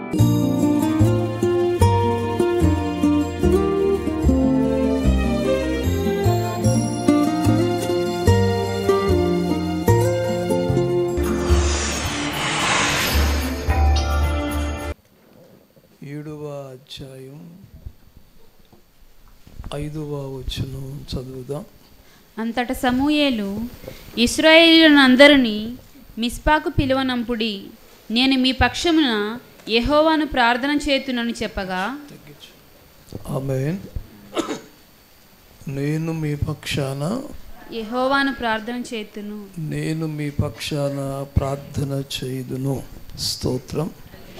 ఏడవ అధ్యాయం ఐదవ వచనం చదువుదాం అంతట సమూయేలు ఇస్రాయేలీలందరినీ మిస్పాకు పిలువనంపుడి నేను మీ పక్షమున యెహోవాను ప్రార్థన చేతునని చెప్పగా తగ్గించు ఆమె నేను మీ పక్షాన యెహోవాను ప్రార్థన చేతును నేను మీ పక్షాన ప్రార్థన చేయుదును స్తోత్రం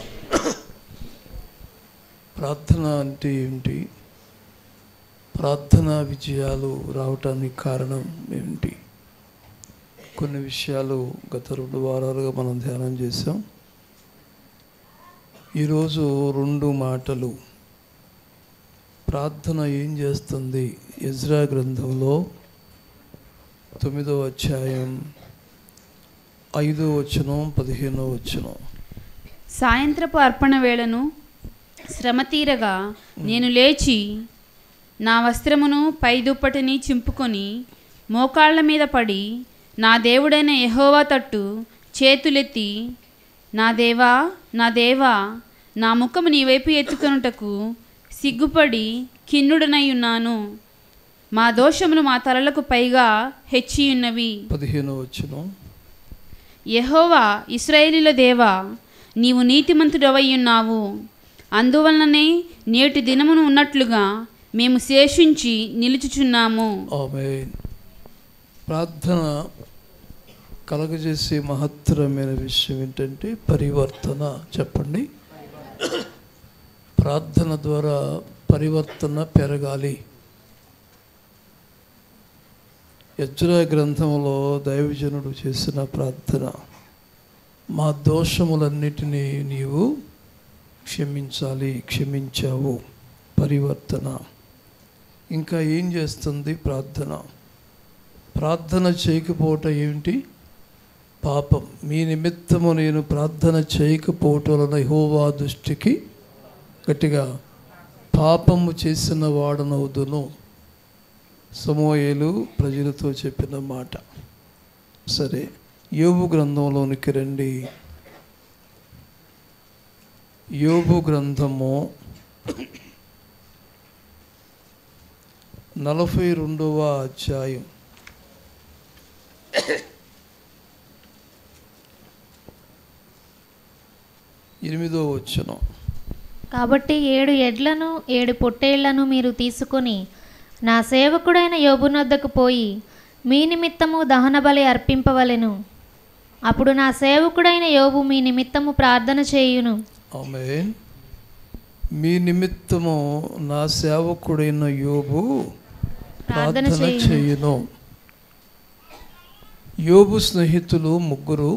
ప్రార్థన అంటే ఏంటి ప్రార్థన విజయాలు రావటానికి కారణం ఏమిటి కొన్ని విషయాలు గత రెండు వారాలుగా మనం ధ్యానం చేసాం ఈరోజు రెండు మాటలు ప్రార్థన ఏం చేస్తుంది ఎజ్రా గ్రంథంలో తొమ్మిదో అధ్యాయం ఐదో వచనం పదిహేనో వచనం సాయంత్రపు అర్పణ వేళను శ్రమ తీరగా నేను లేచి నా వస్త్రమును పై దుప్పటిని చింపుకొని మోకాళ్ళ మీద పడి నా దేవుడైన యెహోవా తట్టు చేతులెత్తి నా దేవా నా దేవా నా ముఖము నీ వైపు ఎత్తుకొనుటకు సిగ్గుపడి కిన్నుడనై ఉన్నాను మా దోషములు మా తలలకు పైగా హెచ్చియున్నవి పదిహేనో వచనం యెహోవా ఇస్రాయేలీల దేవా నీవు నీతిమంతుడవయ్యున్నావు అందువలననే నేటి దినమును ఉన్నట్లుగా మేము శేషించి నిలుచుచున్నాము ఆమె ప్రార్థన కలగజేసే మహత్తరమైన విషయం ఏంటంటే పరివర్తన చెప్పండి ప్రార్థన ద్వారా పరివర్తన పెరగాలి యజ్రా గ్రంథంలో దైవజనుడు చేసిన ప్రార్థన మా దోషములన్నిటినీ నీవు క్షమించాలి క్షమించావు పరివర్తన ఇంకా ఏం చేస్తుంది ప్రార్థన ప్రార్థన చేయకపోవటం ఏమిటి పాపం మీ నిమిత్తము నేను ప్రార్థన చేయకపోవటం వలన యెహోవా దృష్టికి గట్టిగా పాపము చేసిన వాడనవుదును సమోయేలు ప్రజలతో చెప్పిన మాట సరే యోబు గ్రంథంలోనికి రండి యోబు గ్రంథము నలభై రెండవ అధ్యాయం ఎనిమిదో వచ్చనం కాబట్టి ఏడు ఎడ్లను ఏడు పొట్టేళ్లను మీరు తీసుకొని నా సేవకుడైన యోబునొద్దకు పోయి మీ నిమిత్తము దహన బలి అర్పింపవలెను అప్పుడు నా సేవకుడైన యోబు మీ నిమిత్తము ప్రార్థన చేయును ఆమె మీ నిమిత్తము నా సేవకుడైన యోబు ప్రార్థన ప్రార్థన చేయును. చేయును యోబు స్నేహితులు ముగ్గురు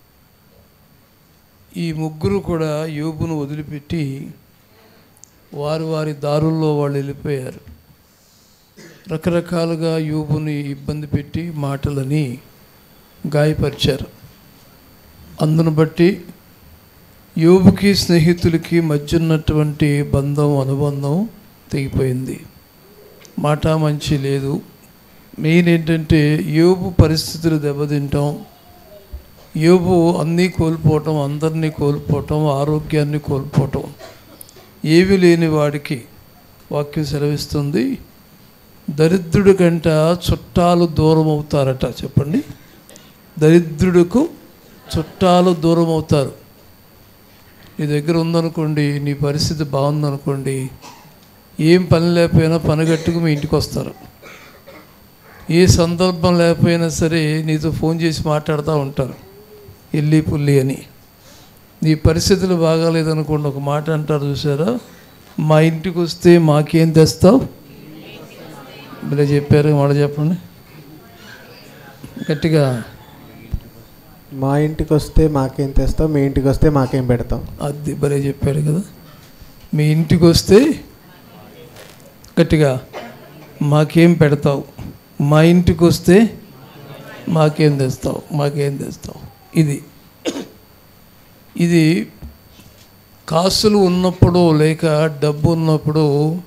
ఈ ముగ్గురు కూడా యోబును వదిలిపెట్టి వారి వారి దారుల్లో వాళ్ళు వెళ్ళిపోయారు రకరకాలుగా యోబుని ఇబ్బంది పెట్టి మాటలని గాయపరిచారు అందును బట్టి యోబుకి స్నేహితులకి మధ్య ఉన్నటువంటి బంధం అనుబంధం తెగిపోయింది మాట మంచి లేదు మెయిన్ ఏంటంటే యోబు పరిస్థితులు దెబ్బతింటాం యోబు అన్నీ కోల్పోవటం అందరినీ కోల్పోవటం ఆరోగ్యాన్ని కోల్పోవటం ఏవి లేని వాడికి వాక్యం సెలవిస్తుంది దరిద్రుడి కంట చుట్టాలు దూరం అవుతారట చెప్పండి దరిద్రుడికు చుట్టాలు దూరం అవుతారు నీ దగ్గర ఉందనుకోండి నీ పరిస్థితి బాగుందనుకోండి ఏం పని లేకపోయినా పని గట్టుకు మీ ఇంటికి వస్తారు ఏ సందర్భం లేకపోయినా సరే నీతో ఫోన్ చేసి మాట్లాడుతూ ఉంటారు ఇల్లి పుల్లి అని నీ పరిస్థితులు బాగాలేదనుకోండి ఒక మాట అంటారు చూసారా మా ఇంటికి వస్తే మాకేం తెస్తావు ఇలా చెప్పారు మాట చెప్పండి గట్టిగా మా ఇంటికి వస్తే మాకేం తెస్తావు మీ ఇంటికి వస్తే మాకేం పెడతాం అది భలే చెప్పాడు కదా మీ ఇంటికి వస్తే గట్టిగా మాకేం పెడతావు మా ఇంటికి వస్తే మాకేం తెస్తావు మాకేం తెస్తావు ఇది ఇది కాసులు ఉన్నప్పుడు లేక డబ్బు ఉన్నప్పుడు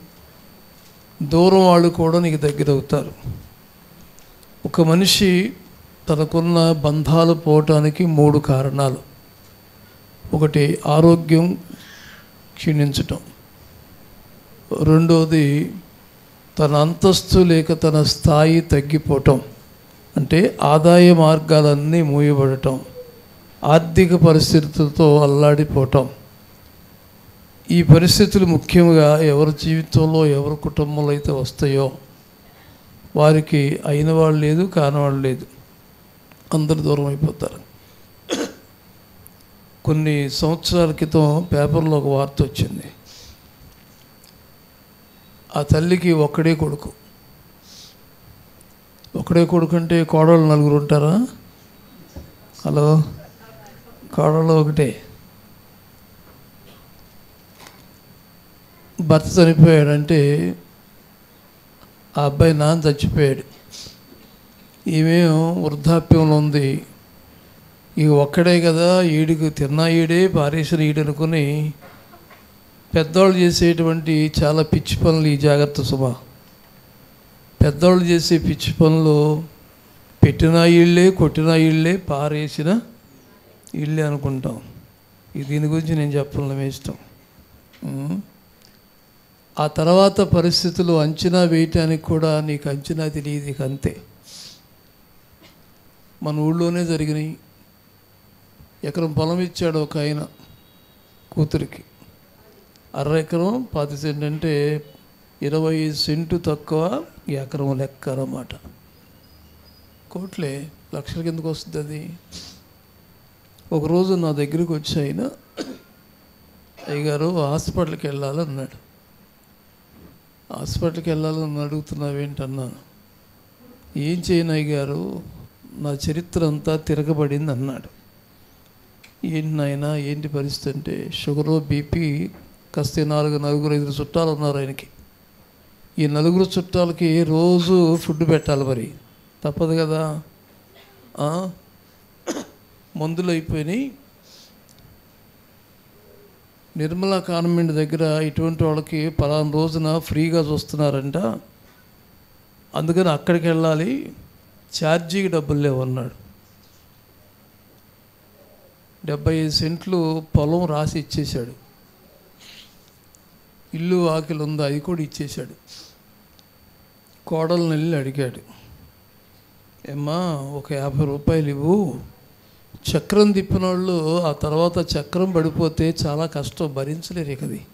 దూరం వాళ్ళు కూడా నీకు దగ్గర అవుతారు ఒక మనిషి తనకున్న బంధాలు పోవటానికి మూడు కారణాలు ఒకటి ఆరోగ్యం క్షీణించటం రెండోది తన అంతస్తు లేక తన స్థాయి తగ్గిపోవటం అంటే ఆదాయ మార్గాలన్నీ మూయబడటం ఆర్థిక పరిస్థితులతో అల్లాడిపోవటం ఈ పరిస్థితులు ముఖ్యంగా ఎవరి జీవితంలో ఎవరి కుటుంబంలో అయితే వస్తాయో వారికి అయిన వాళ్ళు లేదు కానివాళ్ళు లేదు అందరు దూరం అయిపోతారు కొన్ని సంవత్సరాల క్రితం పేపర్లో ఒక వార్త వచ్చింది ఆ తల్లికి ఒక్కడే కొడుకు ఒకడే కొడుకు అంటే కోడళ్ళు నలుగురు ఉంటారా హలో కోడళ్ళు ఒకటే భర్త చనిపోయాడంటే ఆ అబ్బాయి నాన్న చచ్చిపోయాడు ఈమెం వృద్ధాప్యంలో ఉంది ఇక ఒక్కడే కదా ఈడికి తిన్నా ఈడే పారేసిన ఈడు అనుకుని పెద్దవాళ్ళు చేసేటువంటి చాలా పిచ్చి పనులు ఈ జాగ్రత్త సుమా పెద్దవాళ్ళు చేసే పిచ్చి పనులు పెట్టిన ఇళ్ళే కొట్టిన ఇళ్ళే పారేసిన ఇళ్ళే అనుకుంటాం ఇది దీని గురించి నేను చెప్పాలని మీ ఇష్టం ఉం? ఆ తర్వాత పరిస్థితులు అంచనా వేయటానికి కూడా నీకు అంచనా తెలియదు ఇక అంతే మన ఊళ్ళోనే జరిగినాయి ఎకరం పొలం ఇచ్చాడు ఒక ఆయన కూతురికి అర ఎకరం పది సెంట్ అంటే ఇరవై సెంటు తక్కువ ఎకరం లెక్క అన్నమాట కోట్లే లక్షల కిందకు వస్తుంది అది ఒకరోజు నా దగ్గరికి వచ్చి ఆయన అయ్యగారు హాస్పిటల్కి వెళ్ళాలన్నాడు హాస్పిటల్కి వెళ్ళాలని అడుగుతున్నావేంటన్నాను ఏం చేయను అయ్యగారు నా చరిత్ర అంతా తిరగబడింది అన్నాడు ఏంటి నాయన ఏంటి పరిస్థితి అంటే షుగరు బీపీ కాస్త నాలుగు నలుగురు ఐదు చుట్టాలు ఉన్నారు ఆయనకి ఈ నలుగురు చుట్టాలకి రోజు ఫుడ్ పెట్టాలి మరి తప్పదు కదా ఆ? మందులు అయిపోయినాయి నిర్మలా కాన్వెంట్ దగ్గర ఇటువంటి వాళ్ళకి పలానా రోజున ఫ్రీగా చూస్తున్నారంట అందుకని అక్కడికి వెళ్ళాలి ఛార్జీకి డబ్బులు లేవు అన్నాడు డెబ్బై ఐదు సెంట్లు పొలం రాసి ఇచ్చేశాడు ఇల్లు ఆకిలు ఉందా అది కూడా ఇచ్చేశాడు కోడలను వెళ్ళి అడిగాడు ఏమ్మా ఒక యాభై రూపాయలు ఇవ్వు చక్రం తిప్పిన వాళ్ళు ఆ తర్వాత చక్రం పడిపోతే చాలా కష్టం భరించలేరు ఇక అది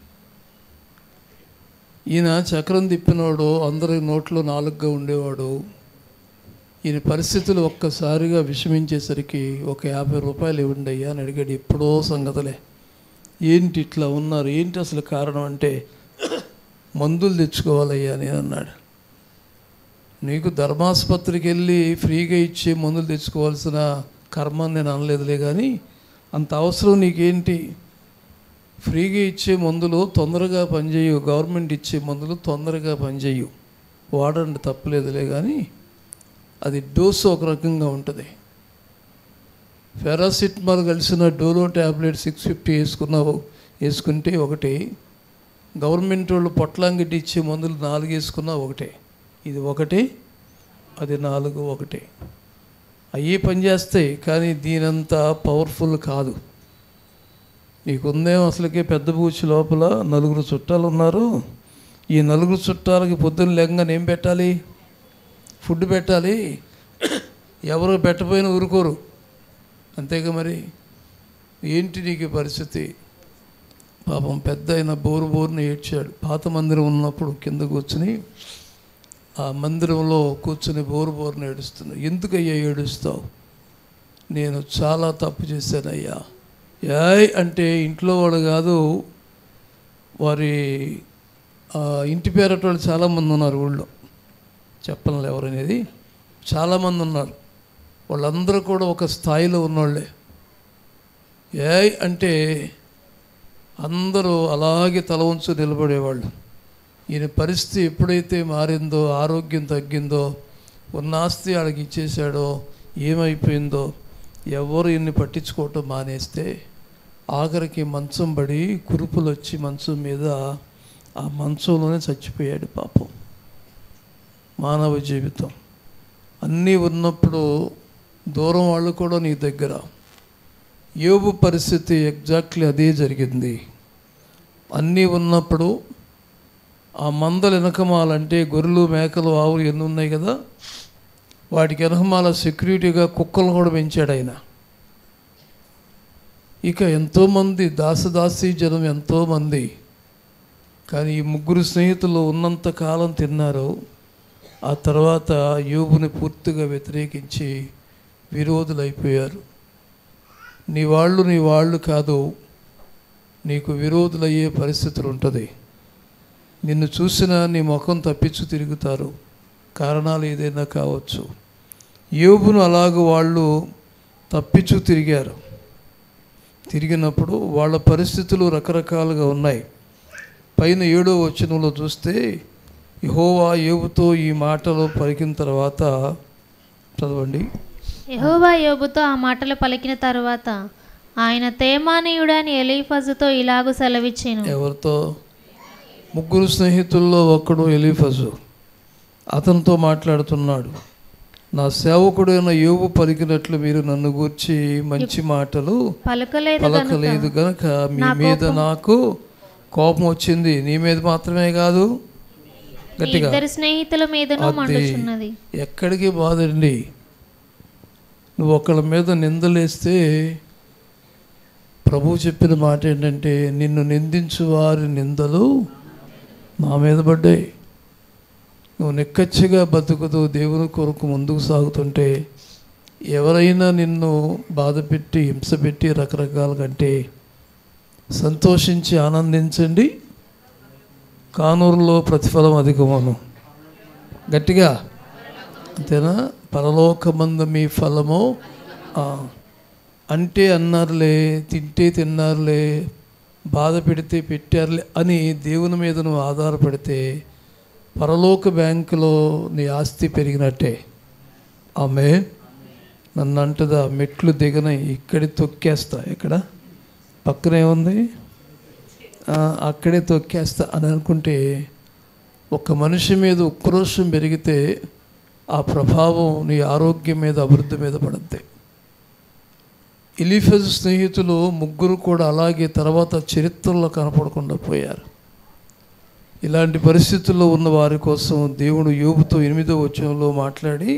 ఈయన చక్రం తిప్పినవాడు అందరి నోట్లో నాలుగుగా ఉండేవాడు ఈయన పరిస్థితులు ఒక్కసారిగా విషమించేసరికి ఒక యాభై రూపాయలు ఇవ్వండి అయ్యా అని అడిగాడు ఎప్పుడో సంగతులే ఏంటి ఇట్లా ఉన్నారు ఏంటి అసలు కారణం అంటే మందులు తెచ్చుకోవాలయ్యా అని అన్నాడు నీకు ధర్మాసుపత్రికి వెళ్ళి ఫ్రీగా ఇచ్చి మందులు తెచ్చుకోవాల్సిన కర్మ అని నేను అనలేదులే కానీ అంత అవసరం నీకేంటి ఫ్రీగా ఇచ్చే మందులు తొందరగా పనిచేయవు గవర్నమెంట్ ఇచ్చే మందులు తొందరగా పనిచేయవు వాడండి తప్పలేదులే కానీ అది డోసు ఒక రకంగా ఉంటుంది పారాసిటమాల్ కలిసిన డోలో ట్యాబ్లెట్ సిక్స్ ఫిఫ్టీ వేసుకున్నావు వేసుకుంటే ఒకటి గవర్నమెంట్ వాళ్ళు పొట్లాంగిట్టి ఇచ్చే మందులు నాలుగు వేసుకున్నా ఒకటే ఇది ఒకటి అది నాలుగు ఒకటే అయ్యి పనిచేస్తాయి కానీ దీనంత పవర్ఫుల్ కాదు నీకుందేమో అసలుకే పెద్ద బూచి లోపల నలుగురు చుట్టాలు ఉన్నారు ఈ నలుగురు చుట్టాలకి పొద్దున్న లేకంగానే ఏం పెట్టాలి ఫుడ్ పెట్టాలి ఎవరు పెట్టపోయినా ఊరుకోరు అంతేగా మరి ఏంటి నీకు ఈ పరిస్థితి పాపం పెద్ద అయిన బోరు బోరుని ఏడ్చాడు పాత మందిరం ఉన్నప్పుడు కింద కూర్చుని ఆ మందిరంలో కూర్చుని బోరు బోరుని ఏడుస్తున్నాడు ఎందుకయ్యా ఏడుస్తావు నేను చాలా తప్పు చేశానయ్యా యాయ్ అంటే ఇంట్లో వాడు కాదు వారి ఆ, ఇంటి పేరట వాళ్ళు చాలామంది ఉన్నారు ఊళ్ళో చెప్పను ఎవరనేది చాలామంది ఉన్నారు వాళ్ళందరూ కూడా ఒక స్థాయిలో ఉన్నోళ్ళే ఏయ్ అంటే అందరూ అలాగే తల ఉంచు నిలబడేవాళ్ళు ఈయన పరిస్థితి ఎప్పుడైతే మారిందో ఆరోగ్యం తగ్గిందో ఉన్న ఆస్తి ఆడికి ఇచ్చేశాడో ఏమైపోయిందో ఎవరు ఈయన్ని పట్టించుకోవటం మానేస్తే ఆఖరికి మంచం పడి కురుపులు వచ్చి మంచం మీద ఆ మంచంలోనే చచ్చిపోయాడు పాపం మానవ జీవితం అన్నీ ఉన్నప్పుడు దూరం వాళ్ళు కూడా నీ దగ్గర యోబు పరిస్థితి ఎగ్జాక్ట్లీ అదే జరిగింది అన్నీ ఉన్నప్పుడు ఆ మందలు వెనకమాలంటే గొర్రెలు మేకలు ఆవులు ఎన్ని ఉన్నాయి కదా వాటికి వెనకమాల సెక్యూరిటీగా కుక్కలు కూడా పెంచాడు ఆయన ఇక ఎంతోమంది దాసదాసి జనం ఎంతోమంది కానీ ఈ ముగ్గురు స్నేహితులు ఉన్నంత కాలం తిన్నారు ఆ తర్వాత యోబుని పూర్తిగా వ్యతిరేకించి విరోధులైపోయారు నీ వాళ్ళు నీ వాళ్ళు కాదు నీకు విరోధులయ్యే పరిస్థితులు ఉంటుంది నిన్ను చూసినా నీ ముఖం తప్పించు తిరుగుతారు కారణాలు ఏదైనా కావచ్చు యోబును అలాగ వాళ్ళు తప్పించు తిరిగారు తిరిగినప్పుడు వాళ్ళ పరిస్థితులు రకరకాలుగా ఉన్నాయి పైన ఏడో వచనంలో చూస్తే యహోవా యోబుతో ఈ మాటలు పలికిన తర్వాత చదవండి యెహోవా యోబుతో ఆ మాటలు పలికిన తరువాత ఆయన తేమానీయుడని ఎలీఫజుతో ఇలాగు సెలవిచ్చాను ఎవరితో ముగ్గురు స్నేహితుల్లో ఒకడు ఎలీఫజు అతనితో మాట్లాడుతున్నాడు నా సేవకుడైన యోబు పలికినట్లు మీరు నన్ను గూర్చి మంచి మాటలు పలకలేదు పలకలేదు గనక మీ నా మీద నాకు కోపం వచ్చింది నీ మీద మాత్రమే కాదు ఈ గట్టిగా ఇద్దరు స్నేహితుల మీదను అది మండుచున్నది ఎక్కడికి బాధండి నువ్వు ఒకళ్ళ మీద నిందలేస్తే ప్రభు చెప్పిన మాట ఏంటంటే నిన్ను నిందించు వారి నిందలు నా మీద పడ్డాయి నువ్వు నిక్కచ్చిగా బతుకుతూ దేవుని కొరకు ముందుకు సాగుతుంటే ఎవరైనా నిన్ను బాధ పెట్టి హింస పెట్టి రకరకాల కంటే సంతోషించి ఆనందించండి కానూరులో ప్రతిఫలం అధికమను గట్టిగా అంతేనా పరలోకమందు మీ ఫలము ఆ, అంటే అన్నారులే తింటే తిన్నారులే బాధ పెడితే పెట్టారులే అని దేవుని మీద నువ్వు ఆధారపడితే పరలోక బ్యాంకులో నీ ఆస్తి పెరిగినట్టే ఆమె నన్ను అంటదా మెట్లు దిగన ఇక్కడి తొక్కేస్తా ఇక్కడ పక్కన ఏముంది ఆ, అక్కడే తొక్కేస్తా అని అనుకుంటే ఒక మనిషి మీద ఉక్రోషం పెరిగితే ఆ ప్రభావం నీ ఆరోగ్యం మీద అభివృద్ధి మీద పడుద్ది ఇలిఫెజ్ స్నేహితులు ముగ్గురు కూడా అలాగే తర్వాత చరిత్రలో కనపడకుండా పోయారు ఇలాంటి పరిస్థితుల్లో ఉన్న వారి కోసం దేవుడు యోబుతో ఎనిమిదో వచనంలో మాట్లాడి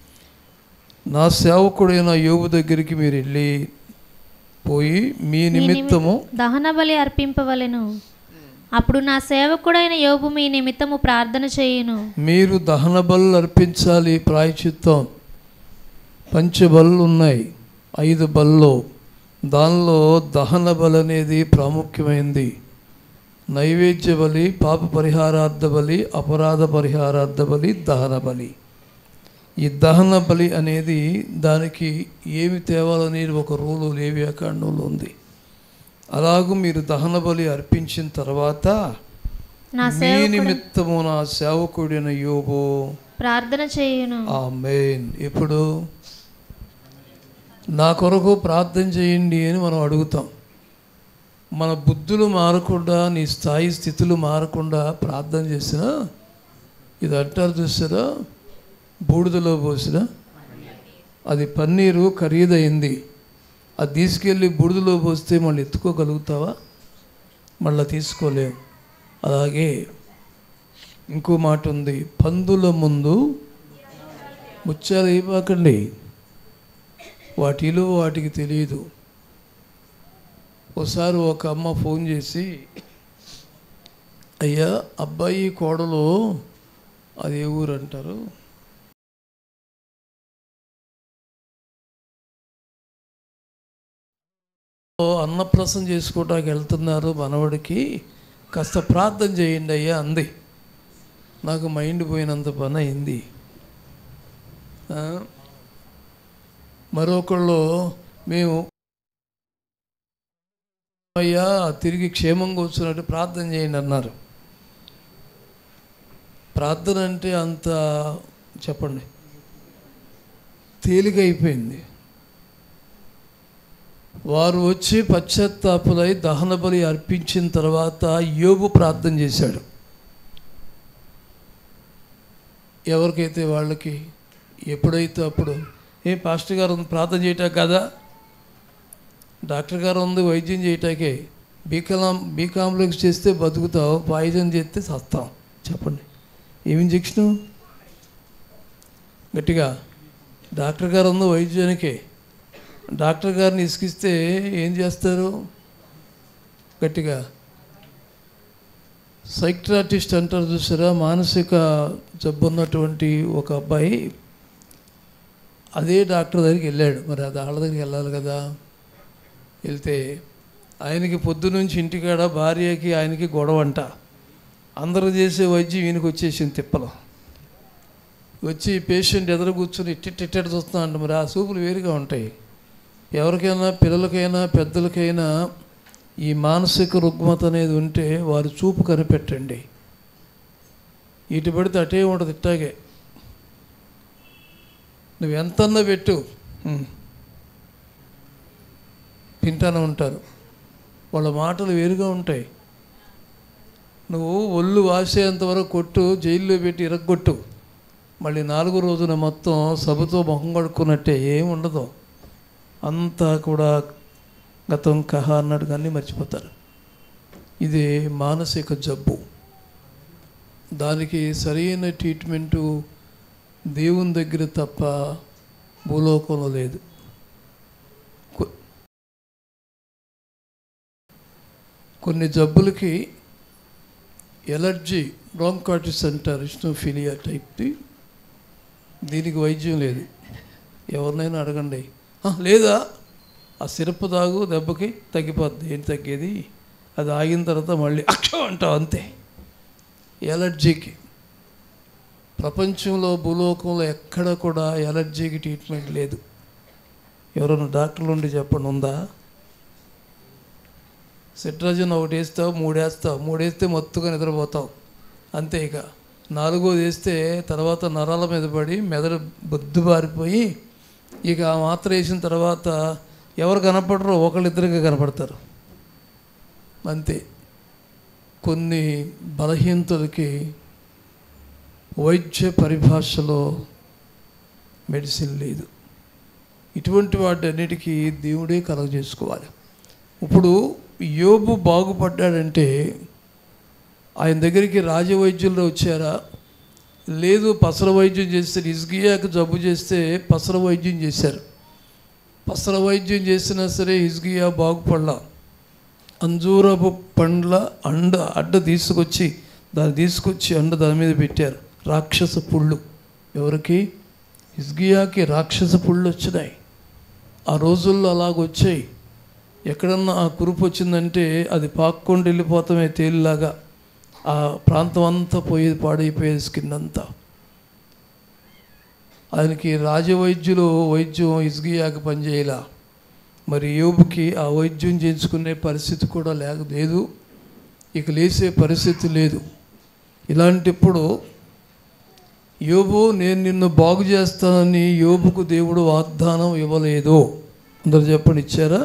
నా సేవకుడైన యోబు దగ్గరికి మీరు వెళ్ళి పోయి మీ నిమిత్తము దహన బలి అర్పింపవలెను అప్పుడు నా సేవకుడైన యోబు మీ నిమిత్తము ప్రార్థన చేయును మీరు దహన బలు అర్పించాలి ప్రాయచిత్తం పంచబళ్ళు ఉన్నాయి ఐదు బల్లో దానిలో దహన బలి అనేది ప్రాముఖ్యమైంది నైవేద్య బలి పాప పరిహారార్థ బలి అపరాధ పరిహారార్థ బలి దహన బలి ఈ దహన బలి అనేది దానికి ఏమి తేవాలనేది ఒక రూలు లేవి అకాండంలో ఉంది అలాగూ మీరు దహన బలి అర్పించిన తర్వాత నా మీ సేవకుడు నిమిత్తము నా సేవకుడిన యోబు ప్రార్థన చేయును ఆ మెయిన్ ఇప్పుడు నా కొరకు ప్రార్థన చేయండి అని మనం అడుగుతాం మన బుద్ధులు మారకుండా నీ స్థాయి స్థితులు మారకుండా ప్రార్థన చేసినా ఇది అంటారు చూసారా బూడిదలో పోసిన అది పన్నీరు ఖరీదైంది అది తీసుకెళ్ళి బూడిదలో పోస్తే మళ్ళీ ఎత్తుకోగలుగుతావా మళ్ళీ తీసుకోలేము అలాగే ఇంకో మాట ఉంది పందుల ముందు ముత్యాలు ఇవ్వకండి వాటి విలువ వాటికి తెలియదు ఒకసారి ఒక అమ్మ ఫోన్ చేసి అయ్యా అబ్బాయి కోడలు అది ఏ ఊరు అంటారు ఓ అన్నప్రసం చేసుకోవడానికి వెళ్తున్నారు మనవడికి కాస్త ప్రార్థన చేయండి అయ్యా అంది నాకు మైండ్ పోయినంత పని అయింది ఆ, మరొకళ్ళు మేము అయ్యా తిరిగి క్షేమంగా వచ్చినట్టు ప్రార్థన చేయండి అన్నారు ప్రార్థన అంటే అంత చెప్పండి తేలిక అయిపోయింది వారు వచ్చి పశ్చాత్తాపులై దహన బలి అర్పించిన తర్వాత యోబు ప్రార్థన చేశాడు ఎవరికైతే వాళ్ళకి ఎప్పుడైతే అప్పుడు ఏ పాస్టర్ గారు ఉంది ప్రార్థన చేయటం కదా డాక్టర్ గారు ఉంది వైద్యం చేయటాకే బీకాం బీ కాంప్లెక్స్ చేస్తే బతుకుతావు పాయిజన్ చేస్తే చస్తాం చెప్పండి ఏమి ఇంజక్షను గట్టిగా డాక్టర్ గారు ఉంది వైద్యానికే డాక్టర్ గారిని ఇసుకిస్తే ఏం చేస్తారు గట్టిగా సైక్ట్రాటిస్ట్ అంటారు చూసారా మానసిక జబ్బు ఉన్నటువంటి ఒక అబ్బాయి అదే డాక్టర్ దగ్గరికి వెళ్ళాడు మరి అది వాళ్ళ దగ్గరికి వెళ్ళాలి కదా వెళ్తే ఆయనకి పొద్దు నుంచి ఇంటికాడ భార్యకి ఆయనకి గొడవ అంట అందరూ చేసే వైద్యం ఈయనకి వచ్చేసింది తిప్పలు వచ్చి పేషెంట్ ఎదురు కూర్చొని ఇట్టిట్టిట్ట చూస్తున్నా అంట మరి ఆ సూపులు వేరుగా ఉంటాయి ఎవరికైనా పిల్లలకైనా పెద్దలకైనా ఈ మానసిక రుగ్మత అనేది ఉంటే వారి చూపు కనిపెట్టండి ఇటు పడితే అటే ఉంటుంది ఇట్టాగే నువ్వు ఎంతన్నా పెట్టు ఉమ్. తింటానే ఉంటారు వాళ్ళ మాటలు వేరుగా ఉంటాయి నువ్వు ఒళ్ళు వాసేంత వరకు కొట్టు జైల్లో పెట్టి ఇరగొట్టు మళ్ళీ నాలుగో రోజున మొత్తం సభతో మొహం కడుక్కున్నట్టే ఏం ఉండదు అంతా కూడా గతం కహ అన్నట్టుగా అన్నీ మర్చిపోతారు ఇది మానసిక జబ్బు దానికి సరైన ట్రీట్మెంటు దేవుని దగ్గర తప్ప భూలోకంలో లేదు కొ- కొన్ని జబ్బులకి ఎలర్జీ బ్రాంకాటిస్ అంటారు ఇస్నోఫిలియా టైప్ది దీనికి వైద్యం లేదు ఎవరినైనా అడగండి "ఆ, లేదా ఆ సిరప్ తాగు దెబ్బకి తగ్గిపోద్ది ఏంటి తగ్గేది అది ఆగిన తర్వాత మళ్ళీ అక్షం అంటావు అంతే ఎలర్జీకి ప్రపంచంలో భూలోకంలో ఎక్కడ కూడా ఎలర్జీకి ట్రీట్మెంట్ లేదు ఎవరైనా డాక్టర్లు ఉండి చెప్పండి ఉందా సిట్రజన్ ఒకటి వేస్తావు మూడు వేస్తావు మూడు వేస్తే మొత్తుగా నిద్రపోతావు అంతే ఇక నాలుగోది వేస్తే తర్వాత నరాల మీద పడి మెదడు బొద్దు బారిపోయి ఇక ఆ మాత్ర వేసిన తర్వాత ఎవరు కనపడరో ఒకళ్ళిద్దరిగా కనపడతారు అంతే కొన్ని బలహీనతలకి వైద్య పరిభాషలో మెడిసిన్ లేదు ఇటువంటి వాటన్నిటికీ దేవుడే కలగజేసుకోవాలి ఇప్పుడు యోబు బాగుపడ్డాడంటే ఆయన దగ్గరికి రాజవైద్యులు వచ్చారా లేదు పసర వైద్యం చేస్తే హిజ్గియాకు జబ్బు చేస్తే పసర వైద్యం చేశారు పసర వైద్యం చేసినా సరే హిజ్గియా బాగుపడలా అంజూరపు పండ్ల అండ అడ్డ తీసుకొచ్చి దాన్ని తీసుకొచ్చి అండ దాని మీద పెట్టారు రాక్షస పుళ్ళు ఎవరికి హిజ్గియాకి రాక్షస పుళ్ళు వచ్చినాయి ఆ రోజుల్లో అలాగొచ్చాయి ఎక్కడన్నా ఆ కురుపు వచ్చిందంటే అది పాక్కుండా వెళ్ళిపోతామే తేలిలాగా ఆ ప్రాంతం అంతా పోయేది పాడైపోయేది స్కిన్ అంతా ఆయనకి రాజవైద్యులు వైద్యం ఇసుగియాకి పనిచేయలా మరి యోబుకి ఆ వైద్యం చేయించుకునే పరిస్థితి కూడా లేక లేదు ఇక లేసే పరిస్థితి లేదు ఇలాంటప్పుడు యోబు నేను నిన్ను బాగు చేస్తానని యోబుకు దేవుడు వాగ్దానం ఇవ్వలేదు అందరు చెప్పండి ఇచ్చారా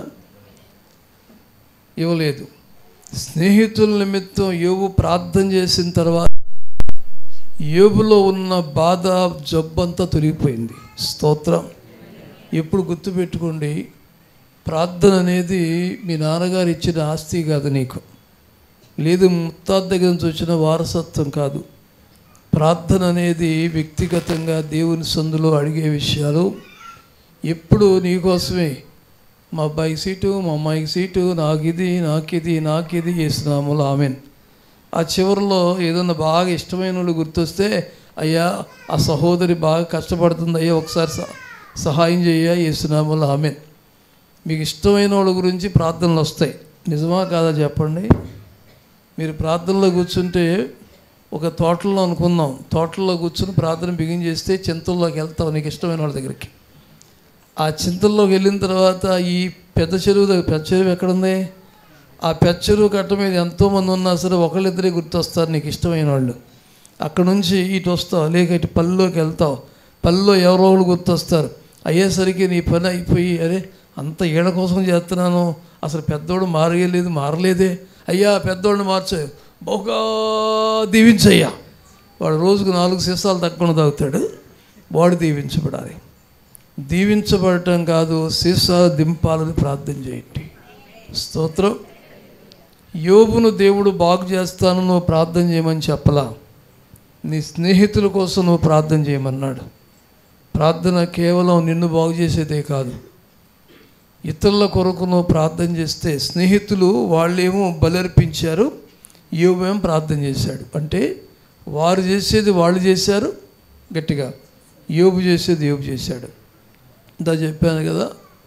ఇవ్వలేదు స్నేహితుల నిమిత్తం యోబు ప్రార్థన చేసిన తర్వాత యోబులో ఉన్న బాధ జబ్బంతా తొలగిపోయింది స్తోత్రం ఎప్పుడు గుర్తుపెట్టుకోండి ప్రార్థన అనేది మీ నాన్నగారు ఇచ్చిన ఆస్తి కాదు నీకు లేదు ముత్తాత దగ్గర నుంచి వచ్చిన వారసత్వం కాదు ప్రార్థన అనేది వ్యక్తిగతంగా దేవుని సందులో అడిగే విషయాలు ఎప్పుడు నీకోసమే మా అబ్బాయి సీటు మా అమ్మాయికి సీటు నాకు ఇది నాకు ఇది నాకు ఇది చేస్తున్నాములు ఆమెన్ ఆ చివరిలో ఏదన్నా బాగా ఇష్టమైన వాళ్ళు గుర్తొస్తే అయ్యా ఆ సహోదరి బాగా కష్టపడుతుంది అయ్యా ఒకసారి సహ- సహాయం చేయ చేస్తున్నాములు ఆమెన్ మీకు ఇష్టమైన వాళ్ళ గురించి ప్రార్థనలు వస్తాయి నిజమా కాదా చెప్పండి మీరు ప్రార్థనలో కూర్చుంటే ఒక తోటలో అనుకుందాం తోటలో కూర్చుని ప్రార్థన బిగిన్ చేస్తే చింతల్లోకి వెళ్తావు నీకు ఇష్టమైన వాళ్ళ దగ్గరికి ఆ చింతల్లోకి వెళ్ళిన తర్వాత ఈ పెద్ద చెరువు దగ్గర పెద్ద చెరువు ఎక్కడుంది ఆ పెద్ద చెరువు కట్ట మీద ఎంతోమంది ఉన్నా సరే ఒకళ్ళిద్దరే గుర్తొస్తారు నీకు ఇష్టమైన వాళ్ళు అక్కడ నుంచి ఇటు వస్తావు లేక ఇటు పల్లెలోకి వెళ్తావు పల్లెలో ఎవరో వాళ్ళు గుర్తొస్తారు అయ్యేసరికి నీ పని అయిపోయి అరే అంత ఏళ్ళ కోసం చేస్తున్నాను అసలు పెద్దోడు మారలేదు మారలేదే అయ్యా పెద్దోడిని మార్చు బహుగా దీవించయ్యా వాడు రోజుకు నాలుగు సీసాలు తక్కువ తాగుతాడు వాడు దీవించబడాలి దీవించబడటం కాదు సీసా దింపాలని ప్రార్థన చేయండి స్తోత్రం యోబును దేవుడు బాగు చేస్తాను నువ్వు ప్రార్థన చేయమని చెప్పలా నీ స్నేహితుల కోసం నువ్వు ప్రార్థన చేయమన్నాడు ప్రార్థన కేవలం నిన్ను బాగు చేసేదే కాదు ఇతరుల కొరకు నువ్వు ప్రార్థన చేస్తే స్నేహితులు వాళ్ళేమో బలర్పించారు యోబేమో ప్రార్థన చేశాడు అంటే వారు చేసేది వాళ్ళు చేశారు గట్టిగా యోబు చేసేది యోబు చేశాడు ఇంత చెప్పాను కదా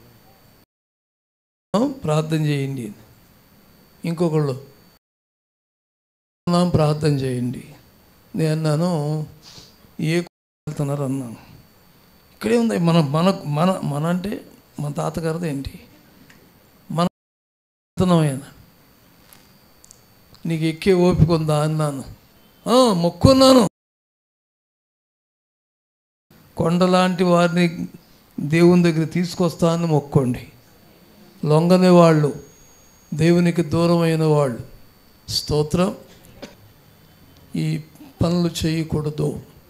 ప్రార్థన చేయండి ఇంకొకళ్ళు అన్నాం ప్రార్థన చేయండి నేను అన్నాను ఏ వెళ్తున్నారు అన్నాను ఇక్కడే ఉంది మన మన మన మన అంటే మన తాతగారిది ఏంటి మన ఆయన నీకు ఎక్కే ఓపిక ఉందా అన్నాను "ఆ, మొక్కున్నాను కొండలాంటి వారిని దేవుని దగ్గర తీసుకొస్తానని మొక్కోండి లొంగని వాళ్ళు దేవునికి దూరమైన వాళ్ళు స్తోత్రం ఈ పనులు చేయకూడదు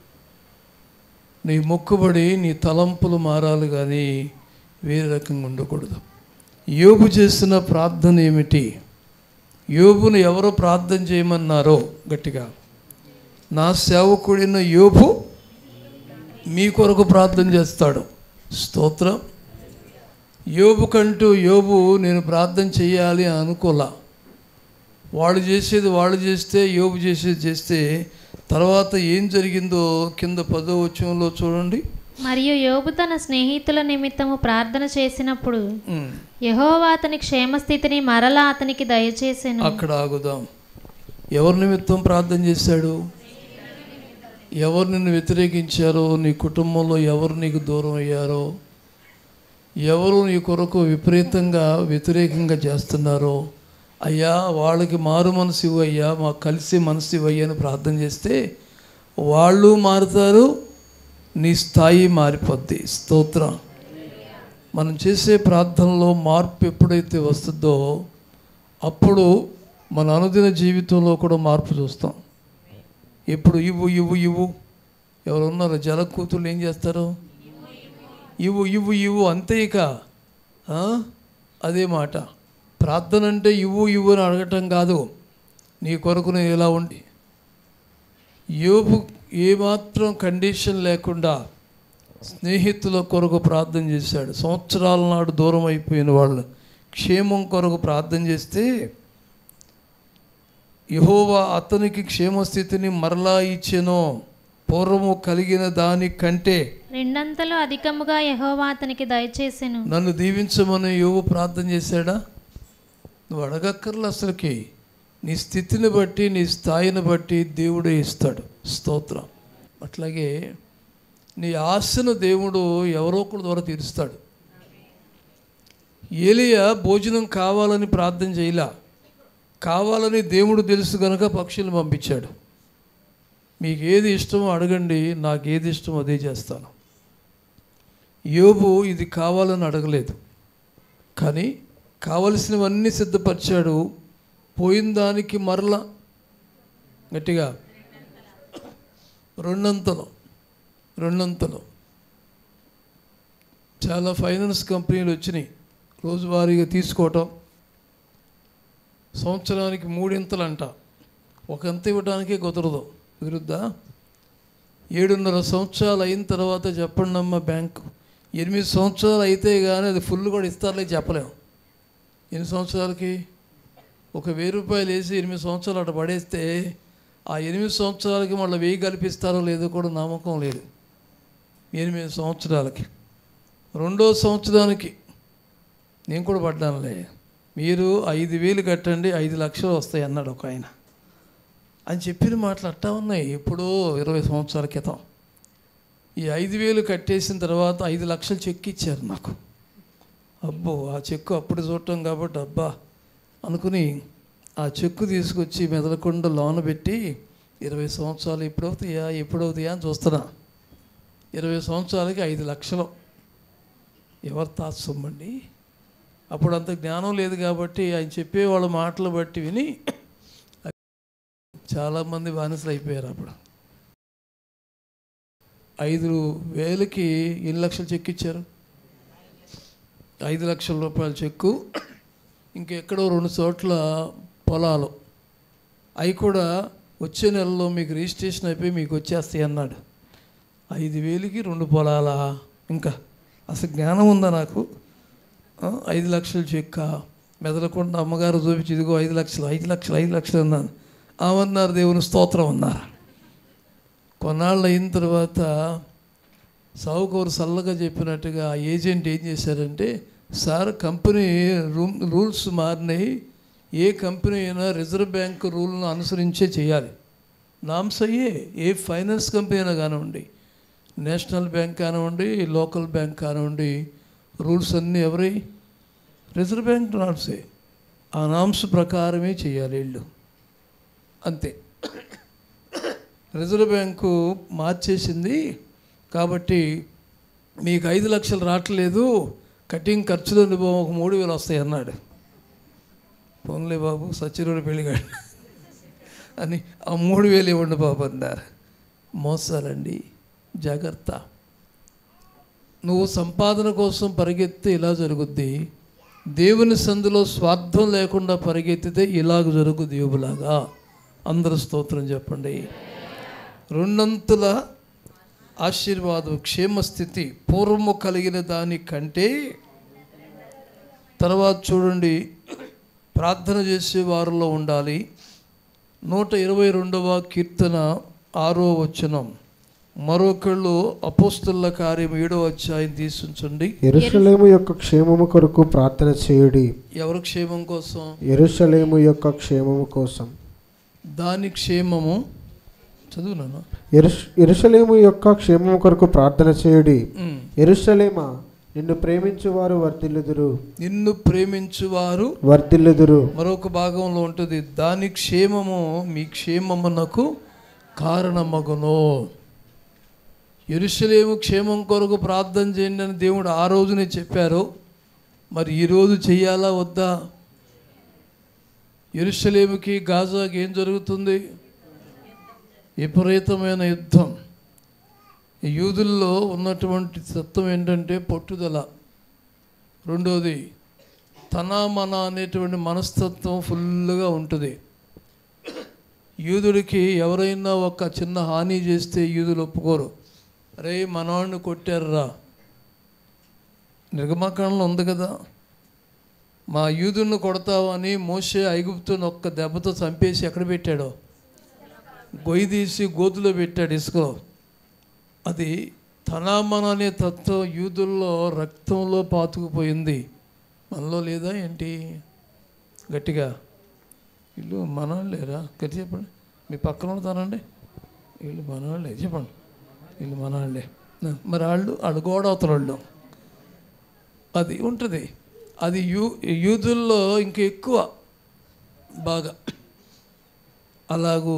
నీ మొక్కుబడి నీ తలంపులు మారాలి కానీ వేరే రకంగా ఉండకూడదు యోబు చేసిన ప్రార్థన ఏమిటి యోబును ఎవరు ప్రార్థన చేయమన్నారో గట్టిగా నా సేవకుడిన యోబు మీ కొరకు ప్రార్థన చేస్తాడు స్తోత్రం యోబు కంటూ యోబు నేను ప్రార్థన చేయాలి అని అనుకోలా వాళ్ళు చేసేది వాళ్ళు చేస్తే యోబు చేసేది చేస్తే తర్వాత ఏం జరిగిందో కింద పదో వచ్చంలో చూడండి మరియు యోబు తన స్నేహితుల నిమిత్తము ప్రార్థన చేసినప్పుడు ఉమ్, యెహోవా అతని క్షేమస్థితిని మరలా అతనికి దయచేసెను అక్కడ ఆగుదాం ఎవరి నిమిత్తం ప్రార్థన చేశాడు ఎవరు నిన్ను వ్యతిరేకించారో నీ కుటుంబంలో ఎవరు నీకు దూరం అయ్యారో ఎవరు నీ కొరకు విపరీతంగా వ్యతిరేకంగా చేస్తున్నారో అయ్యా వాళ్ళకి మారు మనసు ఇవ్వు అయ్యా మాకు కలిసి మనసు ఇవ్వయ్యా అని ప్రార్థన చేస్తే వాళ్ళు మారుతారు నీ స్థాయి మారిపోద్ది స్తోత్రం మనం చేసే ప్రార్థనలో మార్పు ఎప్పుడైతే వస్తుందో అప్పుడు మన అనుదిన జీవితంలో కూడా మార్పు చూస్తాం ఎప్పుడు ఇవ్వు ఇవ్వు ఇవ్వు ఎవరు ఉన్నారు జల కూతుళ్ళు ఏం చేస్తారు ఇవ్వు ఇవ్వు ఇవ్వు అంతే ఇక ఆ? అదే మాట ప్రార్థన అంటే ఇవ్వు ఇవ్వు అని అడగటం కాదు నీ కొరకు నేను ఎలా ఉండి యోబు ఏమాత్రం కండిషన్ లేకుండా స్నేహితుల కొరకు ప్రార్థన చేశాడు సంవత్సరాల నాడు దూరం అయిపోయిన వాళ్ళు క్షేమం కొరకు ప్రార్థన చేస్తే యహోవా అతనికి క్షేమస్థితిని మరలా ఇచ్చెను పూర్వము కలిగిన దానికంటే రెండంతలు అధికముగా యెహోవా అతనికి దయచేసెను నన్ను దీవించమని యోగు ప్రార్థన చేశాడా నువ్వు అడగక్కర్లే అసలుకి నీ స్థితిని బట్టి నీ స్థాయిని బట్టి దేవుడే ఇస్తాడు స్తోత్రం అట్లాగే నీ ఆశను దేవుడు ఎవరో ఒకరి ద్వారా తీరుస్తాడు ఏలియా భోజనం కావాలని ప్రార్థన చేయలా కావాలని దేవుడు తెలుసు కనుక పక్షులు పంపించాడు మీకు ఏది ఇష్టమో అడగండి నాకు ఏది ఇష్టమో అదే చేస్తాను యోబు ఇది కావాలని అడగలేదు కానీ కావలసినవన్నీ సిద్ధపరిచాడు పోయిన దానికి మరలా గట్టిగా రెండంతలు రెండంతలు చాలా ఫైనాన్స్ కంపెనీలు వచ్చినాయి రోజువారీగా తీసుకోవటం సంవత్సరానికి మూడింతలు అంట ఒకంత ఇవ్వడానికే కుదరదు కుదురుద్దా ఏడున్నర సంవత్సరాలు అయిన తర్వాత చెప్పండి అమ్మ బ్యాంకు ఎనిమిది సంవత్సరాలు అయితే కానీ అది ఫుల్ కూడా ఇస్తారులే చెప్పలేము ఎన్ని సంవత్సరాలకి ఒక వెయ్యి రూపాయలు వేసి ఎనిమిది సంవత్సరాలు అటు పడేస్తే ఆ ఎనిమిది సంవత్సరాలకి మళ్ళీ వెయ్యి కల్పిస్తారో లేదో కూడా నమ్మకం లేదు ఎనిమిది సంవత్సరాలకి రెండో సంవత్సరానికి నేను కూడా పడ్డానులే మీరు ఐదు వేలు కట్టండి ఐదు లక్షలు వస్తాయి అన్నాడు ఒక ఆయన అని చెప్పిన మాటలు అట్టా ఉన్నాయి ఎప్పుడో ఇరవై సంవత్సరాల క్రితం ఈ ఐదు వేలు కట్టేసిన తర్వాత ఐదు లక్షలు చెక్ ఇచ్చారు నాకు అబ్బో ఆ చెక్కు అప్పుడు చూడటం కాబట్టి అబ్బా అనుకుని ఆ చెక్కు తీసుకొచ్చి మెదలకుండా లోన పెట్టి ఇరవై సంవత్సరాలు ఎప్పుడవుతాయా ఎప్పుడవుతాయా అని చూస్తున్నా ఇరవై సంవత్సరాలకి ఐదు లక్షలు ఎవరు తాత్సొమ్మండి అప్పుడు అంత జ్ఞానం లేదు కాబట్టి ఆయన చెప్పే వాళ్ళ మాటలు బట్టి విని చాలామంది బానిసలు అయిపోయారు అప్పుడు ఐదు వేలకి ఎన్ని లక్షలు చెక్ ఇచ్చారు ఐదు లక్షల రూపాయల చెక్కు ఇంకెక్కడో రెండు చోట్ల పొలాలు అవి కూడా వచ్చే నెలలో మీకు రిజిస్ట్రేషన్ అయిపోయి మీకు వచ్చేస్తాయి అన్నాడు ఐదు వేలకి రెండు పొలాలా ఇంకా అసలు జ్ఞానం ఉందా నాకు ఆ, ఐదు లక్షలు చెక్క మెదలకుండా అమ్మగారు చూపించి ఇదిగో ఐదు లక్షలు ఐదు లక్షలు ఐదు లక్షలు అన్నాను ఆమన్నారు దేవుని స్తోత్రం అన్నారు కొన్నాళ్ళు అయిన తర్వాత సావుకోరు సల్లగా చెప్పినట్టుగా ఆ ఏజెంట్ ఏం చేశారంటే సార్ కంపెనీ రూమ్ రూల్స్ మారినాయి ఏ కంపెనీ అయినా రిజర్వ్ బ్యాంక్ రూల్ను అనుసరించే చేయాలి నామ్స్ అయ్యే ఏ ఫైనాన్స్ కంపెనీ అయినా కానివ్వండి నేషనల్ బ్యాంక్ కానివ్వండి లోకల్ బ్యాంక్ కానివ్వండి రూల్స్ అన్నీ ఎవరి రిజర్వ్ బ్యాంక్ నామ్సే ఆ నామ్స్ ప్రకారమే చేయాలి వీళ్ళు అంతే రిజర్వ్ బ్యాంకు మార్చేసింది కాబట్టి మీకు ఐదు లక్షలు రావట్లేదు కటింగ్ ఖర్చులు ఒక మూడు వేలు వస్తాయి అన్నాడు పోన్లే బాబు సచ్చిరోడు పెళ్ళిగాడు అని ఆ మూడు వేలు ఇవ్వండి బాబు అన్నారు మోసాలండి జాగ్రత్త నువ్వు సంపాదన కోసం పరిగెత్తే ఇలా జరుగుద్ది దేవుని సందులో స్వార్థం లేకుండా పరిగెత్తితే ఇలాగ జరుగుద్ది యోబులాగా అందరూ స్తోత్రం చెప్పండి రెండంతుల ఆశీర్వాదం క్షేమస్థితి పూర్వము కలిగిన దానికంటే తర్వాత చూడండి ప్రార్థన చేసే వారిలో ఉండాలి నూట ఇరవై రెండవ కీర్తన ఆరో వచనం మరొకళ్ళు అపోస్తుల కార్యం ఏడో అధ్యాయం తీసుంచండి ఎరుషలేము యొక్క క్షేమము కొరకు ప్రార్థన చేయుడి ఎవరి క్షేమం కోసం ఎరుషలేము యొక్క క్షేమము కోసం దాని క్షేమము చదువునాను ఎరుష్ ఎరుషలేము యొక్క క్షేమము కొరకు ప్రార్థన చేయుడి ఉమ్. ఎరుషలేమా నిన్ను ప్రేమించువారు వర్ధిల్లుదురు నిన్ను ప్రేమించువారు వర్ధిల్లుదురు మరొక భాగంలో ఉంటుంది దాని క్షేమము మీ క్షేమమునకు కారణమగును ఎరుషలేము క్షేమం కొరకు ప్రార్థన చేయండి అని దేవుడు ఆ రోజునే చెప్పారు మరి ఈరోజు చెయ్యాలా వద్దా ఎరుషలేముకి గాజాకి ఏం జరుగుతుంది విపరీతమైన యుద్ధం ఈ యూదుల్లో ఉన్నటువంటి తత్వం ఏంటంటే పట్టుదల రెండోది తన మన అనేటువంటి మనస్తత్వం ఫుల్గా ఉంటుంది యూదుడికి ఎవరైనా ఒక చిన్న హాని చేస్తే యూదులు ఒప్పుకోరు రే మనవాడిని కొట్టారురా నిర్గమకాండంలో ఉంది కదా మా యూదుడిని కొడతావని మోసే ఐగుప్తుని ఒక్క దెబ్బతో చంపేసి ఎక్కడ పెట్టాడో గొయ్యి తీసి గోతులో పెట్టాడు ఇసుకలో అది తనామన అనే తత్వం యూదుల్లో రక్తంలో పాతుకుపోయింది మనలో లేదా ఏంటి గట్టిగా వీళ్ళు మనవాళ్ళేరా గట్టి చెప్పండి మీ పక్కన ఉంటారండి వీళ్ళు మనవాళ్ళే చెప్పండి వీళ్ళు మనవాళ్ళే ఆ, మరి వాళ్ళు వాళ్ళు గోడ అవతల అది ఉంటుంది అది యూ యూదుల్లో ఇంకా ఎక్కువ బాగా అలాగూ